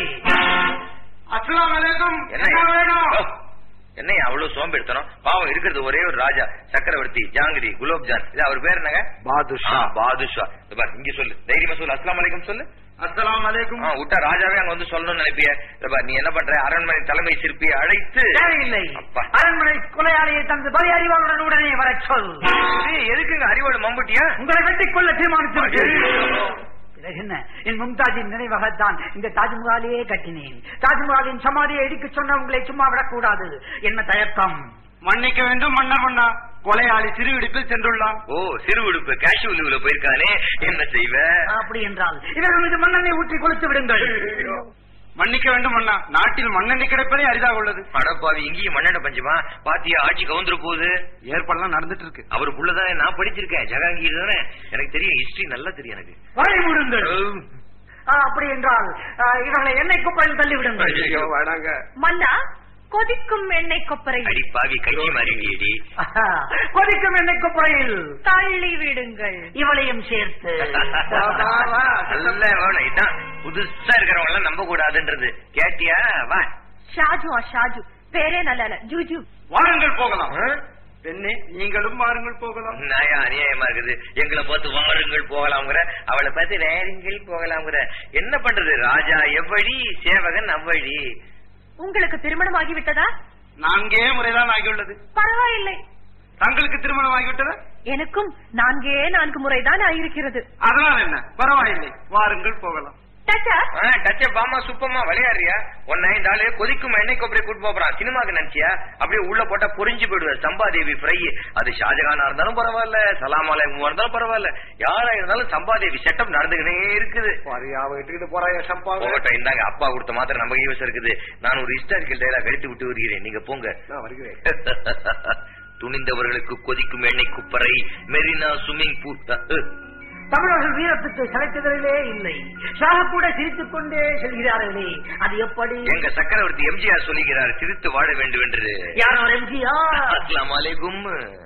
அஸ்ஸலாமு அலைக்கும் என்ன என்ன வேணும் ஓ, என்னய்யா அவ்வளவு சோம்பேறித்தனம் பாவம் இருக்கிறது ஒரே ஒரு ராஜா சக்கரவர்த்தி ஜாங்கிரி குலோப்ஜான் இது அவர் பேர் என்னங்க பாதுஷா ஆ, பாதுஷா இது பாரு, இங்க சொல்லு தைரியமா சொல்லு அஸ்லாம் வலைக்கும் சொல்லு அஸ்ஸலாமு அலைக்கும் ஆ, விட்டா ராஜாவே அங்க வந்து சொல்லணும்னு நினைப்பிய இது பாரு, நீ என்ன பண்ற அரண்மனை தலைமை சிற்பியை அழைத்து தேவையில்லை அப்பா. அரண்மனை கொலையாளியை தந்து பலி அறிவாளுடன் உடனே வரச் சொல் ஏய், எதுக்குங்க அறிவோடு மம்புட்டியா உங்களை வெட்டிக் கொள்ள தீர்மானித்து விட்டேன். பிறகு என்ன என் மும்தாஜின் நினைவாகத்தான் இந்த தாஜ்மஹாலையே கட்டினேன் தாஜ்மஹாலின் சமாதியை இடிக்கச் சொன்ன உங்களை சும்மா விடக்கூடாது என்ன தயக்கம் மன்னிக்க வேண்டும் மன்னர் மன்னா கொலையாளி சிறு இடிப்பில் சென்றுள்ளான் ஓ சிறு உடுப்பு கேஷுவல் லீவ்ல போயிருக்கானே என்ன செய்வ அப்படி என்றால் இவர்கள் மீது மண்ணெண்ணை ஊற்றி கொளுத்து விடுங்கள் மன்னிக்க வேண்டும் மன்னா நாட்டில் மண்ணெண்ணெய் கிடைப்பதே அரிதாக உள்ளது அடப்பாவி இங்கேயும் மண்ணெண்ண பஞ்சமா பாத்தியா ஆட்சி கவுந்துற போகுது ஏற்பாடுலாம் நடந்துட்டு இருக்கு அவருக்குள்ளதானே நான் படிச்சிருக்கேன் ஜகாங்கீர் தானே எனக்கு தெரியும் ஹிஸ்டரி நல்லா தெரியும் எனக்கு வரை மூடுங்கள் ஆ, அப்படி என்றால் ஆ, இவர்களை எண்ணெய் குப்பையில் தள்ளி விடுங்கள் ஐயோ, வேணாங்க மன்னா கொதிக்கும் எண்ணெய் கொப்பரை அடி பாவி கட்சி மாறிடியடி ஆஹா, கொதிக்கும் எண்ணெய் குப்பையில் தள்ளி விடுங்கள் இவளையும் சேர்த்து நல்ல வேணும் இதான் புதுசா இருக்கிறவங்க எல்லாம் நம்ப கூடாதுன்றது கேட்டியா வா ஷாஜுவா ஷாஜு பேரே நல்ல இல்ல ஜூஜு வாருங்கள் போகலாம் ஆ? பெண்ணே நீங்களும் வாருங்கள் போகலாம் நாயா அநியாயமா இருக்குது எங்களை பார்த்து வாருங்கள் போகலாம்ங்கிற அவளை பார்த்து நேரங்கள் போகலாம்ங்கிற என்ன பண்றது ராஜா எவ்வழி சேவகன் அவ்வழி உங்களுக்கு திருமணம் ஆகிவிட்டதா நான்கே முறைதான் ஆகியுள்ளது பரவாயில்லை தங்களுக்கு திருமணம் ஆகிவிட்டதா எனக்கும் நான்கே நான்கு முறைதான் ஆயிருக்கிறது அதனால் என்ன பரவாயில்லை வாருங்கள் போகலாம் டச்சா டச்ச பாமா சுப்பமா விளையாடுறியா உன்னை இந்த ஆளு கொதிக்கும் எண்ணெய் கொப்பரை கூட்டு போறான் சினிமாக்கு நினைச்சியா அப்படியே உள்ள போட்டா பொறிஞ்சு போயிடுவார் சம்பாதேவி ஃப்ரை அது ஷாஜகானா இருந்தாலும் பரவாயில்ல சலாம் அலைக்குமா இருந்தாலும் பரவாயில்ல யாரா இருந்தாலும் சம்பாதேவி செட்டப் நடந்துக்கினே இருக்குது அவ இட்டுக்கிட்டு போறாங்க சப்பா போகட்டும் இந்தாங்க அப்பா கொடுத்த மாத்திரம் நம்ம கைவசம் இருக்குது நான் ஒரு ஹிஸ்டாரிக்கல் டைலாக் கழித்து விட்டு வருகிறேன் நீங்க போங்க நான் வருகிறேன் துணிந்தவர்களுக்கு கொதிக்கும் எண்ணெய் குப்பரை மெரினா ஸ்விம்மிங் பூல் தமிழர்கள் வீரத்துக்கு சளைத்ததிலே இல்லை சாக கூட சிரித்துக் கொண்டே செல்கிறார்களே அது எப்படி எங்க சக்கரவர்த்தி எம்ஜிஆர் சொல்லுகிறார் சிரித்து வாழ வேண்டும் என்று யாரோ எம்ஜிஆர் அஸ்லாம் அலைக்கும்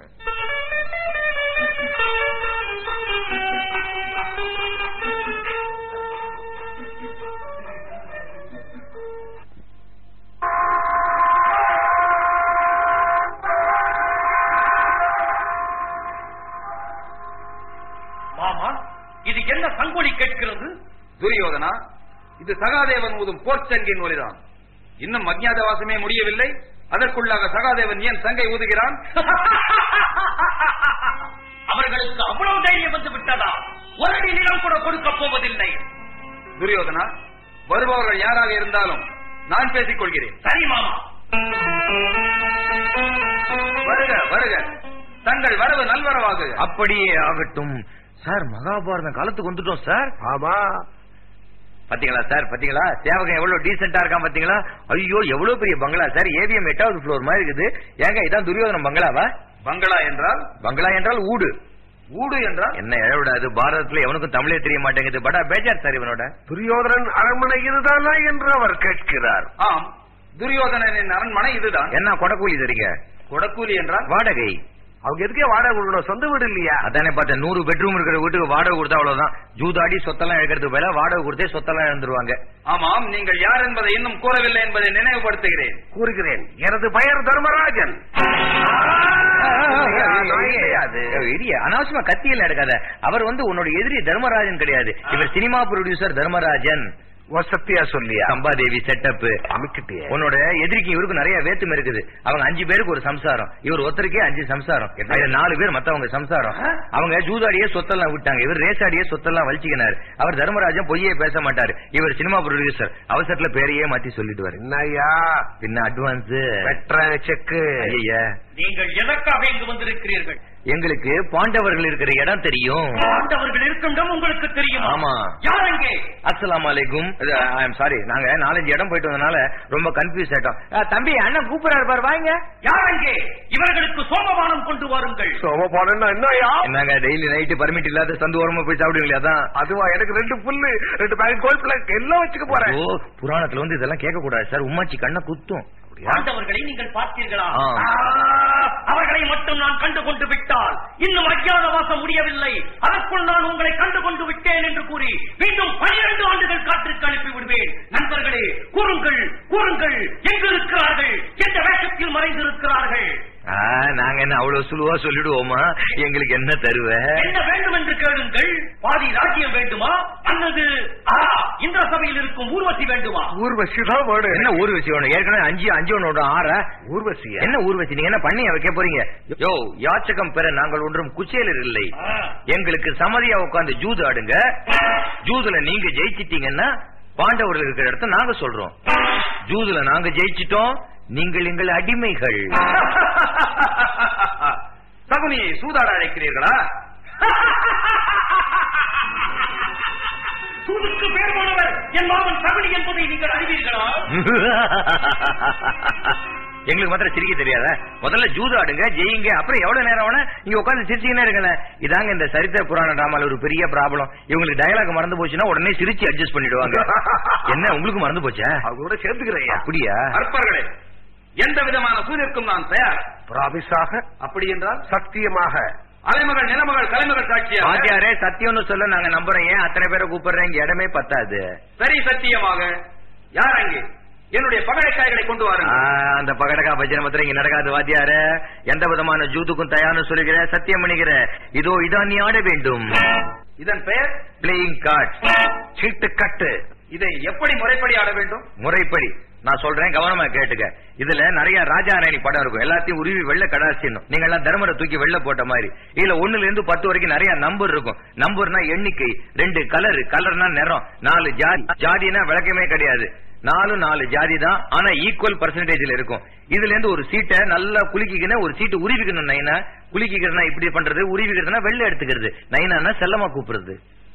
மாமா இது என்ன சங்கொலி கேட்கிறது துரியோதனா இது சகாதேவன் ஊதும் போர்ச்சங்கின் ஒலிதான் இன்னும் அஜ்ஞாதவாசமே முடியவில்லை அதற்குள்ளாக சகாதேவன் ஏன் சங்கை ஊதுகிறான் அவர்களுக்கு அவ்வளவு தைரியம் வந்து விட்டதா ஒரு அடி நிலம் கூட கொடுக்க போவதில்லை துரியோதனா வருபவர்கள் யாராக இருந்தாலும் நான் பேசிக் கொள்கிறேன் சரி மாமா வருக வருக தங்கள் வரவு நல்வரவாகுக அப்படியே ஆகட்டும் சார் மகாபாரதம் காலத்துக்கு வந்துட்டோம் சார் ஆமா பாத்தீங்களா சார் பாத்தீங்களா சேவகன் எவ்வளவு டீசென்டா இருக்கான் பாத்தீங்களா ஐயோ எவ்வளவு பெரிய பங்களா சார் ஏவிஎம் எட்டாவது ஃப்ளோர் மாதிரி இருக்குது ஏங்க இதான் துரியோதனம் பங்களாவா பங்களா என்றால் பங்களா என்றால் ஊடு ஊடு என்றால் என்ன எழவிடாது பாரதத்துல எவனுக்கும் தமிழே தெரிய மாட்டேங்குது படா பேஜார் சார் இவனோட துரியோதனன் அரண்மனை இதுதானா என்று அவர் கேட்கிறார் ஆம் துரியோதனனின் அரண்மனை இதுதான் என்ன கொடக்கூலி தரீங்க கொடக்கூலி என்றால் வாடகை அவங்க எதுக்கே வாடகை கொடுக்கணும் சொந்த வீடு இல்லையா அதானே பார்த்தேன் நூறு பெட்ரூம் இருக்கிற வீட்டுக்கு வாடகை கொடுத்தா அவ்வளவுதான் ஜூதாடி சொத்தெல்லாம் இழக்கிறதுக்கு பதிலா வாடகை கொடுத்தே சொத்தெல்லாம் இழந்துருவாங்க ஆமாம் நீங்கள் யார் என்பதை இன்னும் கூறவில்லை என்பதை நினைவுபடுத்துகிறேன் கூறுகிறேன் எனது பெயர் தர்மராஜன் நான் கிடையாது. இடிய அனாவசியமா கத்தியில எடுக்காத அவர் வந்து உன்னோட எதிரி தர்மராஜன் கிடையாது இவர் சினிமா ப்ரொடியூசர் தர்மராஜன் ஓ சத்தியா சொல்லியா சம்பாதேவி செட்டப் அமிக்கிட்டியே உன்னோட எதிரிக்கு இவருக்கு நிறைய வேத்துமை இருக்குது அவங்க அஞ்சு பேருக்கு ஒரு சம்சாரம் இவர் ஒருத்தருக்கே அஞ்சு சம்சாரம் அதுல நாலு பேர் மத்தவங்க சம்சாரம் அவங்க ஜூதாடியே சொத்தெல்லாம் விட்டாங்க இவர் ரேசாடியே சொத்தெல்லாம் வலிச்சுக்கினாரு அவர் தர்மராஜன் பொய்யே பேச மாட்டாரு இவர் சினிமா ப்ரொடியூசர் அவசரத்துல பேரையே மாத்தி சொல்லிட்டு என்னய்யா பின்ன அட்வான்ஸ் வெட்டுற செக்கு ஐயா நீங்கள் எதற்காக இங்கு வந்திருக்கிறீர்கள் எங்களுக்கு பாண்டவர்கள் இருக்கிற இடம் தெரியும் ஆண்டவர்கள் இருக்கும் இடம் உங்களுக்கு தெரியுமா ஆமா. யார் அங்கே அஸ்ஸலாமு அலைக்கும் ஐ எம் சாரி நாங்க நாலஞ்சு இடம் போயிட்டு வந்தனால ரொம்ப கன்ஃபியூஸ் ஆயிட்டோம் ஆ, தம்பி அண்ணன் கூப்பிடுறாரு பாரு வாங்க யார் அங்கே இவர்களுக்கு சோமபானம் கொண்டு வாருங்கள் சோம போனா என்னய்யா என்னங்க டெய்லி நைட்டு பர்மிட் இல்லாத சந்து ஓரமா போய் சாப்பிடுவீங்களா அதான் அதுவா எனக்கு ரெண்டு புல்லு ரெண்டு பேக்கெட் கோல்ட் பிளாக் எல்லாம் வச்சுக்க போறேன் ஓ புராணத்துல வந்து இதெல்லாம் கேட்க கூடாது சார் உமாச்சி கண்ணை குத்தும் ஆண்டவர்களை நீங்கள் பார்த்தீர்களா ஆ. ஆ, அவர்களை மட்டும் நான் கண்டு கொண்டு விட்டால் இன்னும் அஜ்ஞாத வாசம் முடியவில்லை அதற்குள் நான் உங்களை கண்டு கொண்டு விட்டேன் என்று கூறி மீண்டும் பனிரெண்டு ஆண்டுகள் காற்றுக்கு அனுப்பி விடுவேன் நண்பர்களே கூறுங்கள் கூறுங்கள் எங்கு இருக்கிறார்கள் எந்த வேஷத்தில் மறைந்திருக்கிறார்கள் ஆ, நாங்க என்ன அவ்வளவு சுலுவா சொல்லிடுவோமா எங்களுக்கு என்ன தருவ என்ன வேண்டும் என்று கேளுங்கள் பாதி ராஜ்யம் வேண்டுமா அல்லது ஆ, இந்திர சபையில் இருக்கும் ஊர்வசி வேண்டுமா ஊர்வசி தான் வேணும் என்ன ஊர்வசி வேணும் ஏற்கனவே அஞ்சு அஞ்சு ஒண்ணு ஆற ஊர்வசியா என்ன ஊர்வசி நீங்க என்ன பண்ணி வைக்க போறீங்க யோ யாச்சகம் பெற நாங்கள் ஒன்றும் குச்சேலர் இல்லை ஆ. எங்களுக்கு சமதியா உட்கார்ந்து ஜூது ஆடுங்க ஜூதுல நீங்க ஜெயிச்சிட்டீங்கன்னா பாண்டவர்கள் இருக்கிற இடத்த நாங்க சொல்றோம் ஜூதுல நாங்க ஜெயிச்சிட்டோம் நீங்கள் எங்கள் அடிமைகள் சகுனியை சூதாட அழைக்கிறீர்களா சூதுக்கு பேர் போனவர் என் மாமன் சகுனி என்பதை நீங்கள் அறிவீர்களா எங்களுக்கு மாத்திரம் சிரிக்க தெரியாத முதல்ல ஜூது ஆடுங்க ஜெயிங்க அப்புறம் எவ்வளவு நேரம் வேணா நீங்க உட்கார்ந்து சிரிச்சீங்கன்னா இருங்களேன் இதாங்க இந்த சரித்திர புராண டிராமால ஒரு பெரிய ப்ராப்ளம் இவங்களுக்கு டயலாக் மறந்து போச்சுன்னா உடனே சிரிச்சு அட்ஜஸ்ட் பண்ணிடுவாங்க என்ன உங்களுக்கு மறந்து போச்சா அவங்களோட சேர்த்துக்கிறேன் அப்படியா அற்பர்களே எந்த விதமான சூரியருக்கும் நான் தயார் பிராமிஸாக அப்படி என்றால் சத்தியமாக அலைமகள் நிலமகள் கலைமகள் சாட்சியாக வாத்தியாரே சத்தியம்னு சொல்ல நாங்க நம்புறோம் ஏன் அத்தனை பேரை கூப்பிடுறேன் இங்க இடமே பத்தாது சரி சத்தியமாக யார் அங்கே என்னுடைய பகடைக்காய்களை கொண்டு ஆ, வாருங்கள் அந்த பகடகா பஜனை மாத்திரம் இங்க நடக்காது வாத்தியார எந்த விதமான ஜூத்துக்கும் தயார்னு சொல்லுகிற சத்தியம் பண்ணிக்கிற இதோ இதான் நீ ஆட வேண்டும் இதன் பெயர் பிளேயிங் கார்டு சீட்டு கட்டு இதை எப்படி முறைப்படி ஆட வேண்டும் முறைப்படி நான் சொல்றேன் கவனமா கேட்டுக்க இதுல நிறைய ராஜா ராணி படம் இருக்கும் எல்லாத்தையும் உருவி வெள்ள கடாசிடணும் நீங்க எல்லாம் தர்மரை தூக்கி வெள்ள போட்ட மாதிரி இதுல ஒண்ணுல இருந்து பத்து வரைக்கும் நிறைய நம்பர் இருக்கும் நம்பர்னா எண்ணிக்கை ரெண்டு கலர் கலர்னா நிறம் நாலு ஜாதி ஜாதினா விளக்கமே கிடையாது நாலு நாலு ஜாதி தான் ஆனா ஈக்குவல் பர்சன்டேஜ்ல இருக்கும் இதுல இருந்து ஒரு சீட்டை நல்லா குலுக்கிக்கணும் ஒரு சீட்டு உருவிக்கணும் நைனா குலுக்கிக்கிறதுனா இப்படி பண்றது உருவிக்கிறதுனா வெள்ள எடுத்துக்கிறது நைனானா செல்லமா கூப்பிடுறது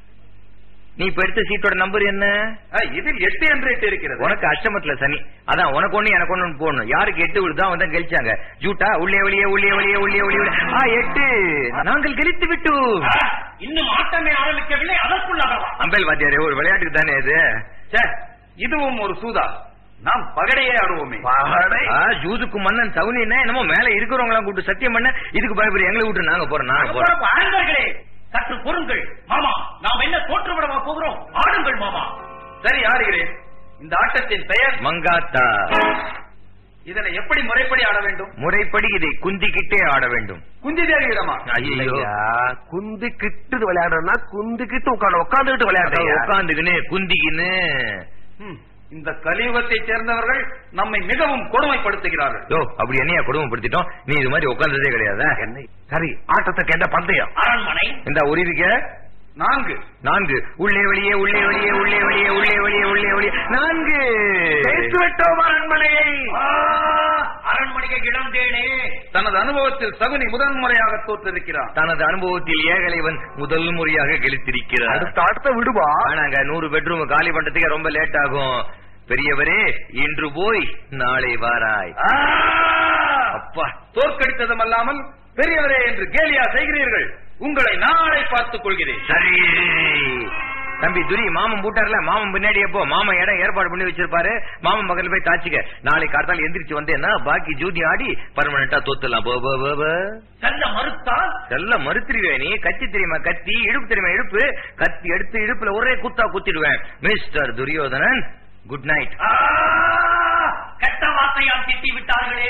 நீ இப்ப எடுத்த சீட்டோட நம்பர் என்ன ஆ, இதில் எட்டு என்று எட்டு இருக்கிறது உனக்கு அஷ்டமத்துல சனி அதான் உனக்கு ஒண்ணு எனக்கு ஒண்ணு போடணும் யாருக்கு எட்டு விழுதா அவன் தான் கழிச்சாங்க ஜூட்டா உள்ளே வெளியே உள்ளே வெளியே உள்ளே வெளியே ஆ எட்டு நாங்கள் கழித்து விட்டு ஆ, இன்னும் ஆட்டமே ஆரம்பிக்கவில்லை அதற்குள்ளவா அம்பேல் வாத்தியாரே ஒரு விளையாட்டுக்கு தானே இது ச்சே, இதுவும் ஒரு சூதா நாம் பகடையே ஆடுவோமே பகடை ஆ, ஜூதுக்கு மன்னன் சவுனின்னா என்னமோ மேல இருக்கிறவங்க எல்லாம் கூப்பிட்டு சத்தியம் பண்ண இதுக்கு பயப்படி எங்களை விட்டு நாங்க போறோம் நாங்க போறோம் ஆண்களே சற்று பொருங்கள் மாமா நாம் என்ன தோற்றுவிடவா போகிறோம் ஆடுங்கள் மாமா சரி ஆடுகிறேன் இந்த ஆட்டத்தின் பெயர் மங்காத்தா இதனை எப்படி முறைப்படி ஆட வேண்டும் முறைப்படி இதை குந்திக்கிட்டே ஆட வேண்டும் குந்தி தேவியிடமா ஐயோ இல்லையா, குந்தி கிட்டு விளையாடுறா குந்தி கிட்டு உட்காந்து உட்காந்துக்கிட்டு விளையாடுறீங்க உட்காந்துக்கின்னு குந்திக்கின்னு ம், இந்த கலியுகத்தைச் சேர்ந்தவர்கள் நம்மை மிகவும் கொடுமைப்படுத்துகிறார்கள் யோ அப்படி என்னையா கொடுமைப்படுத்திட்டோம் நீ இது மாதிரி உட்கார்ந்ததே கிடையாதா என்ன சரி ஆட்டத்துக்கு என்ன பந்தயம் அரண்மனை இந்த உருவிக்க நான்கு நான்கு உள்ளே வெளியே உள்ளே வெளியே உள்ளே வெளியே உள்ளே வெளியே உள்ளே வெளியே நான்கு ஜெயித்து விட்டோம் அரண்மனையை ஆ, அரண்மனையை இழந்தேனே தனது அனுபவத்தில் சகுனி முதன்முறையாக தோற்றிருக்கிறான் தனது அனுபவத்தில் ஏகலைவன் முதல் முறையாக கெளித்திருக்கிறார் அடுத்த அடுத்த விடுவா ஆனாங்க நூறு பெட்ரூம் காலி பண்றதுக்கே ரொம்ப லேட் ஆகும் பெரியவரே இன்று போய் நாளை வாராய் அப்பா தோற்கடித்ததும் அல்லாமல் பெரியவரே என்று கேலியா செய்கிறீர்கள் உங்களை நாளை பார்த்துக் கொள்கிறேன் சரி தம்பி துரி மாமன் பூட்டார்ல மாமன் பின்னாடியே போ மாமன் இடம் ஏற்பாடு பண்ணி வச்சிருப்பாரு மாமன் பக்கத்துல போய் தாச்சிக்க நாளை காத்தால எந்திரிச்சு வந்தேன்னா பாக்கி ஜூதி ஆடி பர்மனண்டா தோத்துலாம் போ போ, போ, போ. செல்ல மறுத்தால் எல்லாம் மறுத்துருவேன் நீ கத்தி தெரியுமா கத்தி இடுப்பு தெரியுமா இடுப்பு கத்தி எடுத்து இடுப்புல ஒரே குத்தா குத்திடுவேன் மிஸ்டர் துரியோதனன் குட் நைட் ஆ, கெட்ட வார்த்தையால் திட்டி விட்டார்களே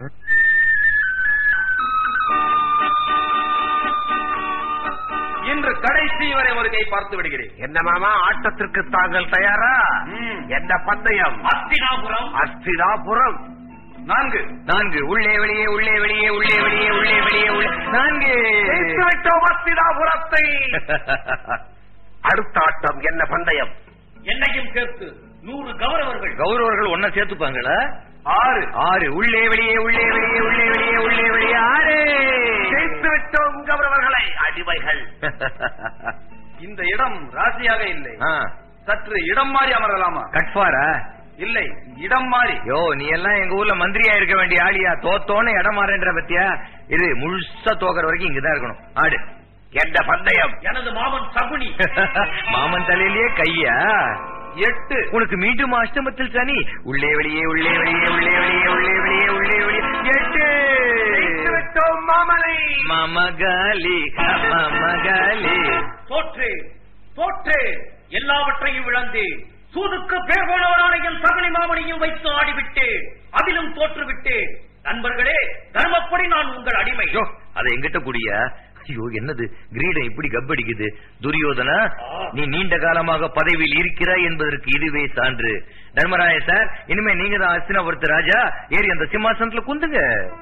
இன்று கடைசி வரை ஒரு கை பார்த்து விடுகிறேன் என்ன மாமா ஆட்டத்திற்கு தாங்கள் தயாரா என்ன பந்தயம் அஸ்தினாபுரம் அஸ்திராபுரம் நான்கு நான்கு உள்ளே வெளியே உள்ளே வெளியே உள்ளே வெளியே உள்ளே வெளியே உள்ளே நான்கு ஜெயித்து விட்டோம் அஸ்திராபுரத்தை அடுத்த ஆட்டம் என்ன பந்தயம் என்னையும் சேர்த்து நூறு கௌரவர்கள் கௌரவர்கள் ஒன்ன சேர்த்துப்பாங்களா ஆறு ஆறு உள்ளே வெளியே உள்ளே வெளியே உள்ளே வெளியே உள்ளே வெளியே ஆறு ஜெயித்து விட்டோம் கௌரவர்களை அடிமைகள் இந்த இடம் ராசியாக இல்லை ஆ, சற்று இடம் மாறி அமரலாமா கட்பாரா இல்லை இடம் மாறி யோ நீ எல்லாம் எங்க ஊர்ல மந்திரியா இருக்க வேண்டிய ஆளியா தோத்தோன்னு இடம் மாறேன்ற பத்தியா இது முழுசா தோக்கிற வரைக்கும் இங்கதான் இருக்கணும் ஆடு என்ன பந்தயம் எனது மாமன் சகுனி மாமன் தலையிலேயே கையா எட்டு உனக்கு மீண்டும் அஷ்டமத்தில் சனி உள்ளே வெளியே உள்ளே வெளியே உள்ளே வெளியே உள்ளே வெளியே உள்ளே வெளியே எட்டு ஜெயித்து விட்டோம் மாமலை மமகாலி மமகாலி தோற்றே தோற்றே எல்லாவற்றையும் இழந்தேன் சூதுக்கு பேர் போனவரான என் சகுனி மாமனையும் வைத்து ஆடிவிட்டேன் அதிலும் தோற்றுவிட்டேன் நண்பர்களே தர்மப்படி நான் உங்கள் அடிமை ஐயோ அதை எங்கிட்ட கூடிய ஐயோ என்னது கிரீடம் இப்படி கப்படிக்குது துரியோதனா நீ நீண்ட காலமாக பதவியில் இருக்கிறாய் என்பதற்கு இதுவே சான்று தர்மராய சார் இனிமே நீங்க தான் அஸ்தினாபுரத்து ராஜா ஏறி அந்த சிம்மாசனத்துல குந்துங்க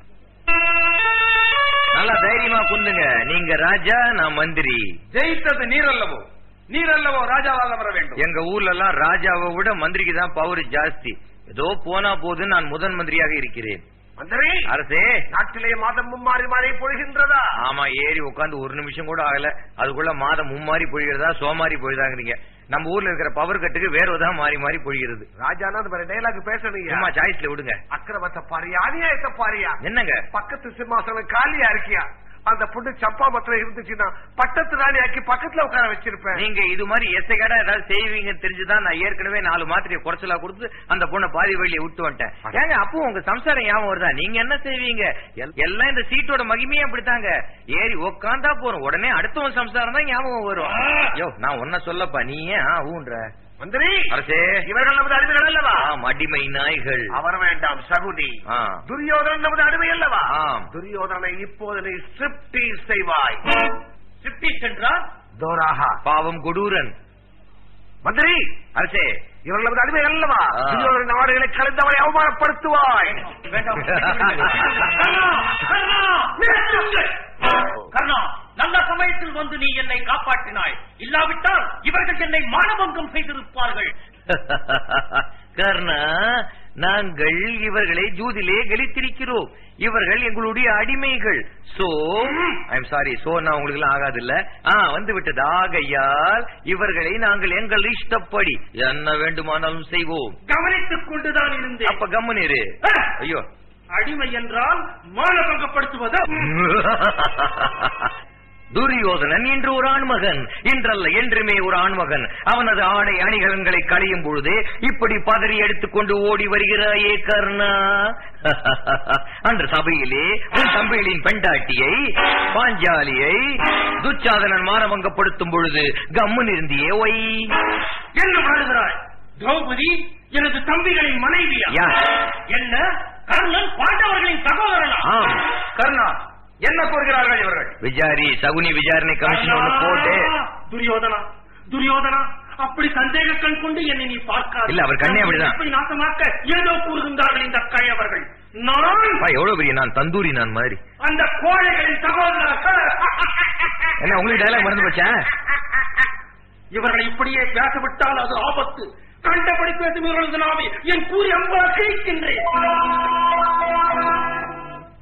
நல்லா தைரியமா குந்துங்க நீங்க ராஜா நான் மந்திரி ஜெயித்தது நீரல்லவோ நீரல்லவோ ராஜாவாக வர வேண்டும் எங்க ஊர்ல எல்லாம் ராஜாவை விட மந்திரிக்கு தான் பவர் ஜாஸ்தி ஏதோ போனா போது நான் முதன் மந்திரியாக இருக்கிறேன் மந்திரி அரசே நாட்டிலே மாதம் மும்மாறி மழை பொழிகின்றதா ஆமா ஏறி உட்காந்து ஒரு நிமிஷம் கூட ஆகல அதுக்குள்ள மாதம் மும்மாறி பொழிகிறதா சோமாரி பொழிதாங்கிறீங்க நம்ம ஊர்ல இருக்கிற பவர் கட்டுக்கு வேற விதம் மாறி மாறி பொழிகிறது ராஜானா அந்த மாதிரி டைலாக் பேசணுங்க சும்மா சாய்ஸ்ல விடுங்க அக்கிரமத்தை பாரியா அநியாயத்தை பாரியா என்னங்க பக்கத்து சிம்மாசனம் காலியா இருக்கியா அந்த பொண்ணு சப்பா மத்திரம் இருந்துச்சுன்னா பட்டத்து ராணி ஆக்கி பக்கத்துல உட்கார வச்சிருப்பேன் நீங்க இது மாதிரி எஸ்ஐகடா ஏதாவது செய்வீங்கன்னு தெரிஞ்சுதான் நான் ஏற்கனவே நாலு மாத்திரையை குறைச்சலா கொடுத்து அந்த பொண்ணை பாதி வழியை விட்டு வந்துட்டேன் ஏங்க அப்போ உங்க சம்சாரம் ஞாபகம் வருதா நீங்க என்ன செய்வீங்க எல்- எல்லாம் இந்த சீட்டோட மகிமையே அப்படித்தாங்க ஏறி உக்காந்தா போறோம் உடனே அடுத்தவன் சம்சாரம் தான் ஞாபகம் வரும் யோ நான் ஒன்ன சொல்லப்பா நீ ஏன் ஆ, ஊன்ற மந்திரி அரசே இவர்கள் நமது அடிமைகள் அல்லவா ஆம் அடிமை நாய்கள் அவர் வேண்டாம் சகுனி ஆ. துரியோதனன் நமது அடிமை அல்லவா ஆம். துரியோதனை இப்போது நீ ஸ்ட்ரிப்டீஸ் செய்வாய் சிப்டிஸ் என்றால் தோராகா பாவம் கொடூரன் மந்திரி அரசே இவர்கள் நமது அடிமை அல்லவா ஆ. துரியோதன நாடுகளை கலந்தவரை அவமானப்படுத்துவாய் வேண்டாம் கர்ணா, கர்ணா, நிறுத்துங்கள். கர்ணா நல்ல சமயத்தில் வந்து நீ என்னை காப்பாற்றினாய் இல்லாவிட்டால் இவர்கள் என்னை மானபங்கம் செய்திருப்பார்கள் கர்ணா நாங்கள் இவர்களை ஜூதிலே கழித்திருக்கிறோம் இவர்கள் எங்களுடைய அடிமைகள் சோ ஐம் சாரி சோ நான் உங்களுக்கு எல்லாம் ஆகாது இல்ல ஆ வந்து விட்டது ஆகையால் இவர்களை நாங்கள் எங்கள் இஷ்டப்படி என்ன வேண்டுமானாலும் செய்வோம் கவனித்துக் கொண்டுதான் இருந்தேன் அப்ப கம்முனிரு ஐயோ அடிமை என்றால் மானபங்கப்படுத்துவது துரியோதனன் இன்று ஒரு ஆண்மகன் இன்றல்ல என்றுமே ஒரு ஆண்மகன் அவனது ஆடை அணிகலன்களை களையும் பொழுதே இப்படி பதறி எடுத்துக்கொண்டு ஓடி வருகிறாயே கர்ணா அன்று சபையிலே உன் தம்பிகளின் பெண்டாட்டியை பாஞ்சாலியை துச்சாதனன் மானபங்கப்படுத்தும் பொழுது கம்முன் இருந்தியே ஒய் என்ன வாழ்கிறாய் திரௌபதி எனது தம்பிகளின் மனைவியா யார்? என்ன கர்ணன் பாண்டவர்களின் சகோதரனா ஆம் கர்ணா என்ன கூறுகிறார்கள் இவர்கள் விசாரி சகுனி விசாரணை கமிஷன் ஒண்ணு போட்டு துரியோதனா துரியோதனா அப்படி சந்தேக கண் கொண்டு என்னை நீ பார்க்காத இல்ல, அவர் கண்ணே அப்படிதான். இப்படி நாசமாக்க ஏதோ கூறுகின்றார்கள் இந்த கயவர்கள் நான் அப்பா, எவ்வளவு பெரிய நான் தந்தூரி நான் மாதிரி அந்த கோழைகளின் சகோதரர்கள் என்ன உங்களுக்கு டைலாக் மறந்து போச்சா இவர்களை இப்படியே பேசவிட்டால் அது ஆபத்து கண்டபடி பேசும் இவர்களது நாவை என் கூறி அம்பா கிழிக்கின்றேன்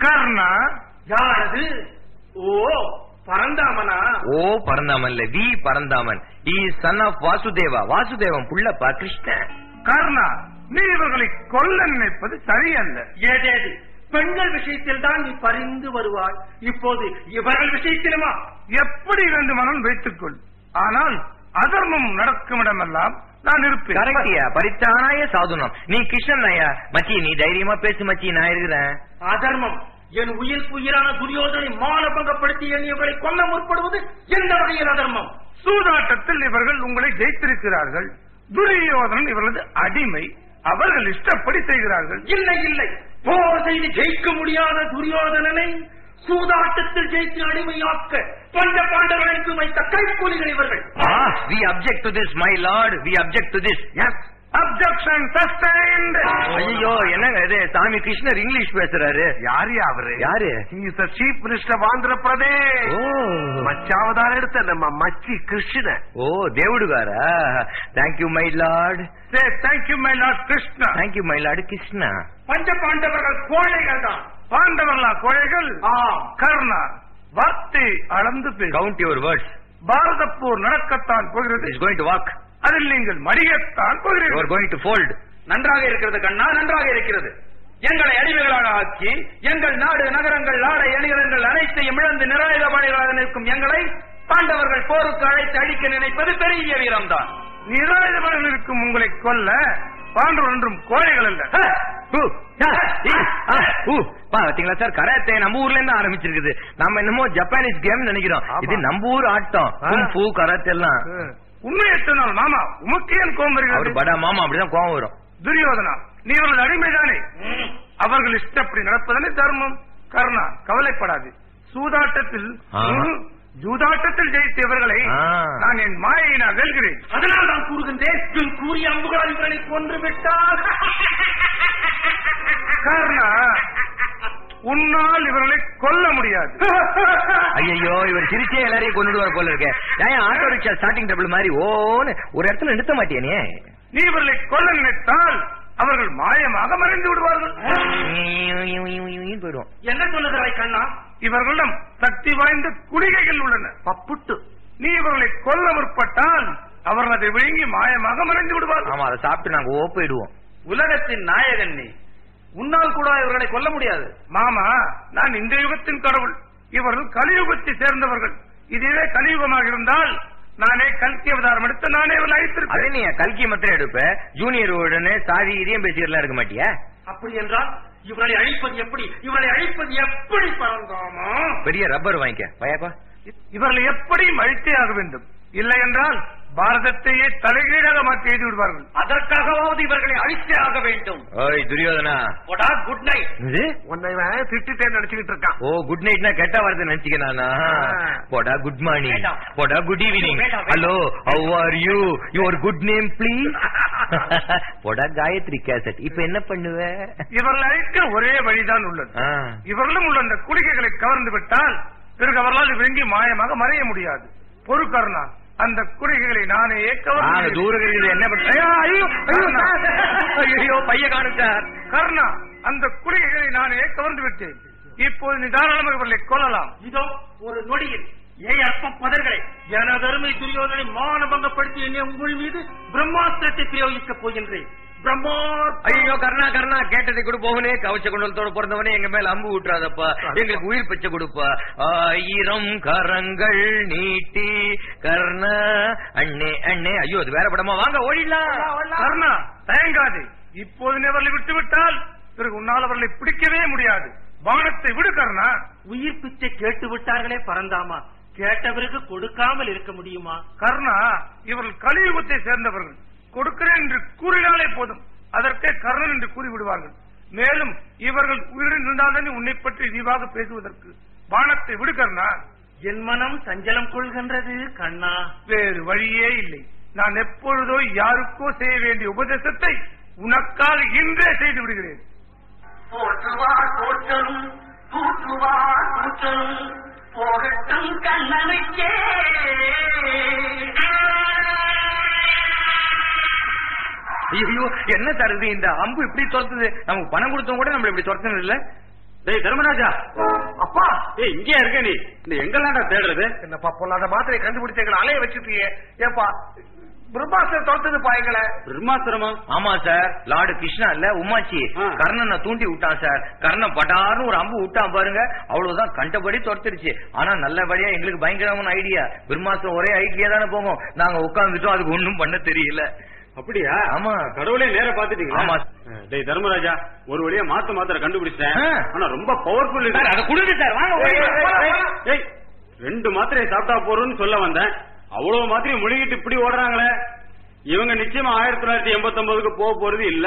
கர்ணா யாரது ஓ பரந்தாமனா ஓ பரந்தாமன்ல வி பரந்தாமன் இ சன் ஆஃப் வாசுதேவா வாசுதேவன் புள்ளப்பா கிருஷ்ணன் கர்ணா நீ இவர்களை கொல்ல நினைப்பது சரியல்ல ஏதேது பெண்கள் விஷயத்தில் தான் நீ பரிந்து வருவாய் இப்போது இவர்கள் விஷயத்திலுமா எப்படி வேண்டுமானாலும் வைத்துக்கொள் ஆனால் அதர்மம் நடக்கும் இடமெல்லாம் நான் இருப்பேன் கரெக்டியா பரித்தானாய சாதுனம் நீ கிருஷ்ணன் ஐயா மச்சி நீ தைரியமா பேசு மச்சி நான் இருக்கிறேன் அதர்மம் என் உயிர் உயிரான துரியோதனை மானபங்கப்படுத்தி எண்ணியவர்களை கொல்ல முற்படுவது எந்த வகையில் அதர்மம் சூதாட்டத்தில் இவர்கள் உங்களை ஜெயித்திருக்கிறார்கள் துரியோதனன் இவர்களது அடிமை அவர்கள் இஷ்டப்படி செய்கிறார்கள் இல்லை இல்லை போர் செய்து ஜெயிக்க முடியாத துரியோதனனை சூதாட்டத்தில் ஜெயித்து அடிமையாக்க பஞ்ச பாண்டவர்களுக்கு வைத்த கைக்கூலிகள் இவர்கள் we object to this my lord we object to this objection sustained ஐயோ என்னங்க இது சாமி கிருஷ்ணர் இங்கிலீஷ் பேசுறாரு யாரு அவரு யாரு chief minister of Andhra Pradesh ஓ மச்சாவதாரம் எடுத்த நம்ம மச்சி கிருஷ்ண ஓ దేవుడుగారా థ్యాంక్ యూ మై లార్డ్ சே thank you my lord Krishna thank you my lord Krishna பஞ்ச பாண்டவர்கள் கோழைகள் தான் பாண்டவர்களா கோழைகள் ஆம். கர்ணா வார்த்தை அளந்து பேசு కౌంట్ యువర్ వర్డ్స్ பாரத போர் நடக்கத்தான் போகிறது இஸ் கோயிங் டு வாக் அதில் நீங்கள் மடியத்தான் யூ போகிறீர்கள் ஆர் கோயிங் டு ஃபோல்ட் நன்றாக இருக்கிறது கண்ணா நன்றாக இருக்கிறது எங்களை அடிமைகளாக ஆக்கி எங்கள் நாடு நகரங்கள் ஆடை அணிகலன்கள் அனைத்தையும் இழந்து நிராயுதபாணிகளாக நிற்கும் எங்களை பாண்டவர்கள் போருக்கு அழைத்து அழிக்க நினைப்பது பெரிய வீரம்தான் நிராயுதபடன் இருக்கும் உங்களை கொல்ல பாண்டவர் என்றும் கோழைகள் அல்ல பாத்தீங்களா சார் கராத்தே நம்ம ஊர்ல இருந்து ஆரம்பிச்சிருக்குது நம்ம என்னமோ ஜப்பானீஸ் கேம் நினைக்கிறோம் இது நம்ம ஊர் ஆட்டம் குங்ஃபு கராத்தே எல்லாம் உண்மையை சொன்னால் மாமா உமக்கு ஏன் கோபம் அவர் வருகிறது படா மாமா அப்படிதான் கோவம் வரும் துரியோதனா நீ அவர்கள் அடிமைதானே அவர்கள் இஷ்டப்படி நடப்பதனை தர்மம் கர்ணா கவலைப்படாது சூதாட்டத்தில் ஆ. ம், ஜூதாட்டத்தில் ஜெயித்த இவர்களை ஆ. நான் என் மாயையினால் வெல்கிறேன் அதனால் நான் கூறுகின்றேன் என் கூறிய அம்புகளால் இவர்களை கொன்று விட்டால் கர்ணா உன்னால் இவர்களை கொல்ல முடியாது ஐயோ இவர் சிரிச்சே எல்லாரையும் கொண்டுடுவார் போல இருக்க ஏன் ஆட்டோ ரிக்ஷா ஸ்டார்டிங் டபுள் மாதிரி ஓன்னு ஒரு இடத்துல நிறுத்த மாட்டியா நீ நீ இவர்களை கொல்ல நினைத்தால் அவர்கள் மாயமாக மறைந்து விடுவார்கள் போயிடுவோம் என்ன சொல்லுகிறாய் கண்ணா இவர்களிடம் சக்தி வாய்ந்த குடிகைகள் உள்ளன பப்புட்டு நீ இவர்களை கொல்ல முற்பட்டால் அவர்கள் அதை விழுங்கி மாயமாக மறைந்து விடுவார்கள் ஆமா அதை சாப்பிட்டு நாங்க ஓ போயிடுவோம் உலகத்தின் நாயகன் நீ உன்னால் கூட இவர்களை கொல்ல முடியாது மாமா நான் இந்த யுகத்தின் கடவுள் இவர்கள் கலியுகத்தை சேர்ந்தவர்கள் இதுவே கலியுகமாக இருந்தால் நானே கல்கி அவதாரம் எடுத்து நானே இவர்கள் அதே அழைத்திருப்பேன் நீ கல்கி மாத்திரம் எடுப்ப ஜூனியர் உடனே சாதி இதையும் பேசிக்கலாம் இருக்க மாட்டியா அப்படி என்றால் இவர்களை அழிப்பது எப்படி இவர்களை அழிப்பது எப்படி பறந்தாமா பெரிய ரப்பர் வாங்கிக்க பையப்பா இவர்களை எப்படியும் அழித்தே ஆக வேண்டும் இல்லை என்றால் பாரதத்தையே தலைகீழாக மாற்றி எழுதி விடுவார்கள் அதற்காகவாவது இவர்களை அழித்தே ஆக வேண்டும் ஓய் துரியோதனா போடா குட் நைட் இது உன்னை இவன் திட்டுட்டேன்னு நினைச்சுக்கிட்டு இருக்கான் ஓ குட் நைட்னா கெட்ட வார்த்தை நினைச்சுக்க நானா போடா குட் மார்னிங் வேண்டாம். போடா குட் ஈவினிங் வேண்டாம், வேண்டாம். Hello how are you your good name please போடா காயத்ரி கேசட் இப்ப என்ன பண்ணுவ இவர்களை அழிக்க ஒரே வழிதான் உள்ளது ஆ. இவர்களும் உள்ள அந்த குளிகைகளை கவர்ந்து விட்டால் பிறகு அவர்களால் விழுங்கி மாயமாக மறைய முடியாது பொறுக்கர்ணா அந்த குளிகைகளை நானே ஆ, கவர்ந்து தூரம் இருக்கிறது என்ன பண்ற ஐயோ, ஐயோ, ஐயோ, சார். ஐயோ பைய காணும் சார் கர்ணா அந்த குளிகைகளை நானே கவர்ந்து விட்டேன் இப்போது நீ தாராளமாக இவர்களை கொல்லலாம் இதோ ஒரு நொடியில் ஏ அற்ப பதர்களே எனது அருமை துரியோதனை மானபங்கப்படுத்தி என்னை உங்கள் மீது பிரம்மாஸ்திரத்தை பிரயோகிக்கப் போகின்றேன் பிரம்மா ஐயோ கர்ணா கர்ணா கேட்டதை கூட போகனே கவச்ச குண்டலத்தோட பிறந்தவனே எங்க மேல அம்பு விட்டுறாதப்பா எங்களுக்கு உயிர் பிச்சை கொடுப்பா ஆயிரம் கரங்கள் நீட்டி கர்ண அண்ணே அண்ணே ஐயோ அது வேற படமா வாங்க ஓடிடலாம் கர்ணா தயங்காது இப்போது நீ அவர்களை விட்டு விட்டால் பிறகு உன்னால் அவர்களை பிடிக்கவே முடியாது பானத்தை விடு கர்ணா உயிர் பிச்சை கேட்டு விட்டார்களே பறந்தாமா கேட்டவருக்கு கொடுக்காமல் இருக்க முடியுமா கர்ணா இவர்கள் கலியுகத்தை சேர்ந்தவர்கள் கொடுக்கிறேன் என்று கூறினாலே போதும் அதற்கே கர்ணன் என்று கூறிவிடுவார்கள் மேலும் இவர்கள் உயிருடன் இருந்தால்தான் உன்னை பற்றி விரிவாக பேசுவதற்கு பானத்தை விடு கர்ணா என் மனம் சஞ்சலம் கொள்கின்றது கண்ணா வேறு வழியே இல்லை நான் எப்பொழுதோ யாருக்கோ செய்ய வேண்டிய உபதேசத்தை உனக்காக இன்றே செய்து விடுகிறேன் போற்றுவார் போற்றலும் தூற்றுவார் தூற்றலும் போகட்டும் கண்ணனுக்கே ஐயோ என்ன தருது இந்த அம்பு இப்படி துரத்துது நமக்கு பணம் கொடுத்தவங்க கூட நம்மள இப்படி துரத்துனது இல்ல டேய் தர்மராஜா அப்பா ஏய் இங்கே இருக்க நீ இந்த எங்கெல்லாம்டா தேடுறது என்னப்பா பொல்லாத மாத்திரை கண்டுபிடிச்சு எங்களை அலைய வச்சுட்டீங்க ஏப்பா பிரம்மாஸ்திரம் தொடுத்ததுப்பா எங்களை பிரம்மாஸ்திரமா ஆமா சார் லார்டு கிருஷ்ணா இல்ல உமாச்சி ஆ. கர்ணனை தூண்டி விட்டான் சார் கர்ணன் பட்டாருன்னு ஒரு அம்பு விட்டான் பாருங்க அவ்வளவுதான் கண்டபடி துரத்துருச்சு ஆனா நல்லபடியா எங்களுக்கு பயங்கரமான ஐடியா பிரம்மாஸ்திரம் ஒரே ஐடியா தானே போகும் நாங்க உட்கார்ந்துட்டோம் அதுக்கு ஒண்ணும் பண்ண தெரியல அப்படியா ஆமா. கடவுளே நேர பாத்துட்டீங்களா ஆமா. டேய் தர்மராஜா ஒரு வழியா மாத்து மாத்திரை கண்டுபிடிச்சிட்டேன் ஆ. ஆனா ரொம்ப பவர்ஃபுல் சார் அதை கொடுங்க சார் வாங்க ஏய், ஓடி ஏய், வாங்க. ஏய், ஏய், ரெண்டு மாத்திரையை சாப்பிட்டா போறோம்னு சொல்ல வந்தேன் அவ்வளவு மாத்திரையை முழுகிட்டு இப்படி ஓடுறாங்களே இவங்க நிச்சயமா ஆயிரத்தி தொள்ளாயிரத்தி எண்பத்தி ஒன்பதுக்கு போக போறது இல்ல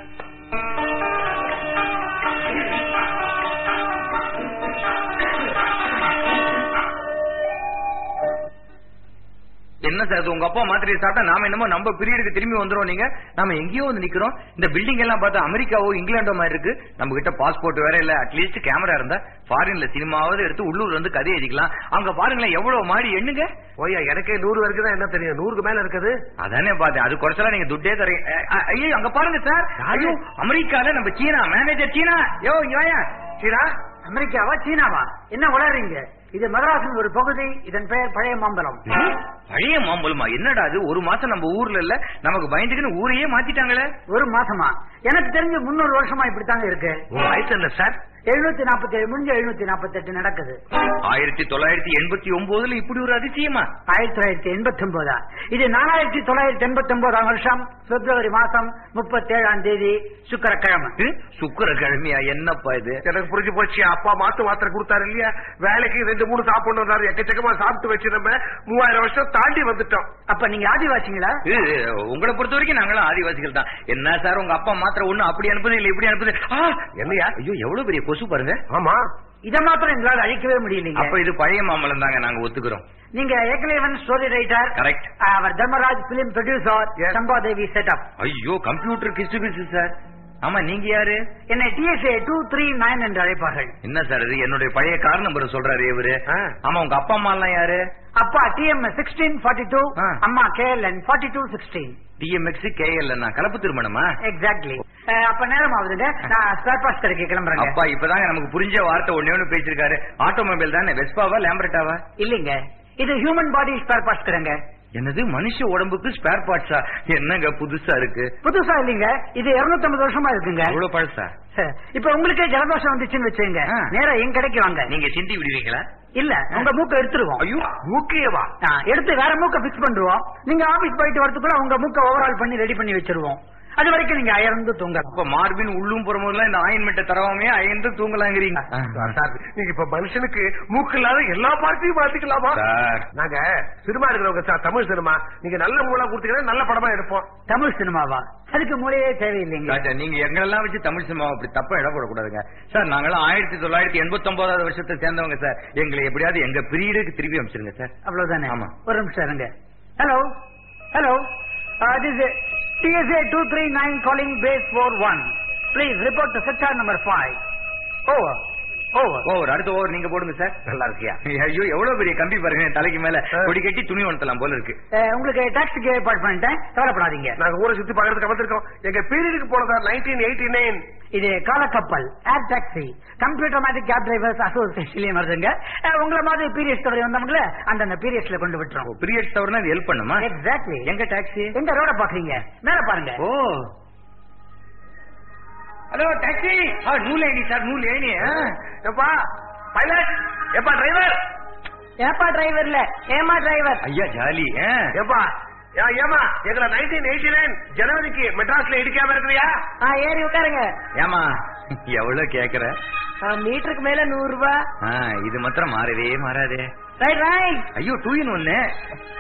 என்ன சார் இது உங்க அப்பா மாத்திரையை சாப்பிட்டா நாம என்னமோ நம்ம பீரியடுக்கு திரும்பி வந்துரும் நீங்க நாம எங்கேயோ வந்து நிக்கிறோம் இந்த பில்டிங் எல்லாம் பார்த்தா அமெரிக்காவோ இங்கிலாண்டோ மாதிரி இருக்கு நம்ம கிட்ட பாஸ்போர்ட் வேற இல்ல அட்லீஸ்ட் கேமரா இருந்தா ஃபாரின்ல சினிமாவது எடுத்து உள்ளூர்ல இருந்து கதை எழுதிக்கலாம் அங்க பாருங்களேன் எவ்வளவு மாடி எண்ணுங்க ஓய்யா எனக்கே நூறு வரைக்கும் தான் என்ன தெரியும் நூறுக்கு மேல இருக்குது அதானே பார்த்தேன் அது குறைச்சலா நீங்க துட்டே தரீங்க அ, அ, ஐயோ அங்க பாருங்க சார் ஐயோ அமெரிக்கால நம்ம சீனா மேனேஜர் சீனா யோ இங்க வாயா சீனா அமெரிக்காவா சீனாவா என்ன வளர்றீங்க இது மதராசின் ஒரு பகுதி இதன் பெயர் பழைய மாம்பலம் ம்? பழைய மாம்பழமா என்னடா அது ஒரு மாசம் நம்ம ஊர்ல இல்ல நமக்கு பயந்துக்குன்னு ஊரையே மாத்திட்டாங்களே ஒரு மாசமா எனக்கு தெரிஞ்சு முன்னூறு வருஷமா இப்படித்தாங்க இருக்கு உங்க வயசு என்ன சார் எழுநூத்தி நாற்பத்தி ஏழு முடிஞ்சு எழுநூத்தி நாற்பத்தி எட்டு நடக்குது ஆயிரத்தி தொள்ளாயிரத்தி எண்பத்தி ஒன்பதுல இப்படி ஒரு அதிசயமா ஆயிரத்தி தொள்ளாயிரத்தி எண்பத்தி ஒன்பதா இது நாலாயிரத்தி தொள்ளாயிரத்தி எண்பத்தி ஒன்பதாம் வருஷம் பிப்ரவரி மாசம் முப்பத்தி ஏழாம் தேதி சுக்கரக்கிழமை ம்? சுக்கிர கிழமையா என்னப்பா இது எனக்கு புரிஞ்சு போச்சு அப்பா மாத்து மாத்திரை கொடுத்தாரு இல்லையா வேலைக்கு ரெண்டு மூணு சாப்பிடணும் எக்கச்சக்கமா சாப்பிட்டு வச்சு நம்ம மூவாயிரம் வருஷம் தாண்டி வந்துட்டோம் அப்ப நீங்க ஆதிவாசிங்களா இது, உங்களை பொறுத்த வரைக்கும் நாங்களும் ஆதிவாசிகள் தான் என்ன சார் உங்க அப்பா மாத்திர ஒண்ணு அப்படி அனுப்புது இல்ல இப்படி அனுப்புது ஆ! என்னையா ஐயோ எவ்வளவு பெரிய கொசு பாருங்க ஆமா இத மாத்திரம் எங்களால் அழிக்கவே முடியலீங்க அப்ப இது பழைய மாம்பழம் தாங்க நாங்க ஒத்துக்கிறோம் நீங்க ஏகலேவன் ஸ்டோரி ரைட்டர் Correct. அவர் Dharmaraj film producer Yes. Sambadevi setup ஐயோ கம்ப்யூட்டர் கிஸ்டு பிசு சார் ஆமா நீங்க யாரு என்னை டிஎஸ்ஏ டூ த்ரீ நைன் என்று அழைப்பார்கள் என்ன சார் இது என்னுடைய பழைய கார் நம்பர் சொல்றாரு இவரு ஆ. ஆமா உங்க அப்பா அம்மா எல்லாம் யாரு அப்பா டிஎம் சிக்ஸ்டீன் ஃபார்ட்டி டூ ஆ. அம்மா KLN forty two sixteen TMX KL கலப்பு திருமணமா எக்ஸாக்ட்லி அப்ப நேரம் ஆகுதுங்க நான் ஸ்பேர் பார்ட்ஸ் கடைக்கு கிளம்புறேங்க அப்பா இப்பதாங்க நமக்கு புரிஞ்ச வார்த்தை ஒண்ணே ஒண்ணு பேசிருக்காரு ஆட்டோமொபைல் தானே வெஸ்பாவா லேம்பரட்டாவா இல்லைங்க இது ஹியூமன் பாடி ஸ்பேர் பார்ட்ஸ் கடைங்க என்னது மனுஷ உடம்புக்கு ஸ்பேர் பார்ட்ஸா என்னங்க புதுசா இருக்கு புதுசா இல்லைங்க இது 250 வருஷமா இருக்குங்க அவ்வளவு பழசா இப்ப உங்களுக்கே ஜலதோஷம் வந்துச்சுன்னு வச்சுங்க ஆ. நேரா என் கடைக்கு வாங்க நீங்க சிந்தி விடுவீங்களா இல்ல உங்க மூக்க எடுத்துருவோம் ஐயோ மூக்கியவா ஆ, எடுத்து வேற மூக்க பிக்ஸ் பண்றோம் நீங்க ஆபீஸ் போயிட்டு வரதுக்குள்ள உங்க மூக்க ஓவரால் பண்ணி ரெடி பண்ணி வச்சிருவோம் அது வரைக்கும் நீங்க அயர்ந்து தூங்க அப்ப மார்பின் உள்ளும் புறமெல்லாம் இந்த ஆயின்மெண்ட்டை தரவாமே அயர்ந்து தூங்கலாங்கிறீங்க சார் நீங்க இப்ப மனுஷனுக்கு மூக்கு இல்லாத எல்லா பார்ட்டியும் மாத்திக்கலாமா சார். நாங்க சினிமா எடுக்கிறவங்க சார் தமிழ் சினிமா நீங்க நல்ல மூலா கொடுத்தீங்கன்னா நல்ல படமா எடுப்போம் தமிழ் சினிமாவா அதுக்கு மூலையே தேவையில்லைங்க ராஜா நீங்க எங்களெல்லாம் வச்சு தமிழ் சினிமா அப்படி தப்பா இட போடக்கூடாதுங்க சார் நாங்களாம் ஆயிரத்தி தொள்ளாயிரத்தி எண்பத்தி ஒன்பதாவது வருஷத்தை சேர்ந்தவங்க சார் எங்களை எப்படியாவது எங்க பீரியடுக்கு திருப்பி அமைச்சிருங்க சார் அவ்வளவுதானே ஆமா. ஒரு நிமிஷம் இருங்க hello hello this TSA two three nine calling base four one please report to sector number five over over over அடுத்த ஓவர் நீங்க போடுங்க சார் நல்லா இருக்கியா ஐயோ எவ்வளவு பெரிய கம்பி பாருங்க என் தலைக்கு மேல கொடி கட்டி துணி உணர்த்தலாம் போல இருக்கு உங்களுக்கு டாக்ஸிக்கு ஏற்பாடு பண்ணிட்டேன் கவலைப்படாதீங்க நாங்க ஊரை சுத்தி பாக்குறதுக்கு வந்திருக்கோம் எங்க பீரியடுக்கு போனதா நைன்டீன் எயிட்டி நைன் இது காலக்கப்பல் air taxi computer cab drivers அசோசியேஷன்லயும் வருதுங்க அஹ், உங்களை மாதிரி பீரியட்ஸ் தவிர வந்தவங்கள அந்தந்த பீரியட்ஸ்ல கொண்டு விட்டுரும் பீரியட்ஸ் தவிர ஹெல்ப் பண்ணுமா எக்ஸாக்ட்லி எங்க டாக்ஸி எங்க ரோட பாக்குறீங்க மேல பாருங்க ஓ ஹலோ டாக்ஸி நூல் ஏணி சார் நூல் ஏணி எப்பா பைலட் எப்பா டிரைவர் ஏப்பா டிரைவர்ல ஏமா டிரைவர் ஐயா ஜாலி ஆ. எப்பா யா- ஏமா எங்களை நைன்டீன் எயிட்டி நைன் ஜனவரிக்கு மெட்ராஸ்ல இடிக்காம இருக்கிறியா ஏறி உட்காருங்க ஏமா எவ்வளவு கேக்குற மீட்டருக்கு மேல நூறு ரூபாய் ஆ, இது மாத்திரம் மாறவே மாறாதே ரைட் ரைட் ஐயோ டூ இன் ஒன்னு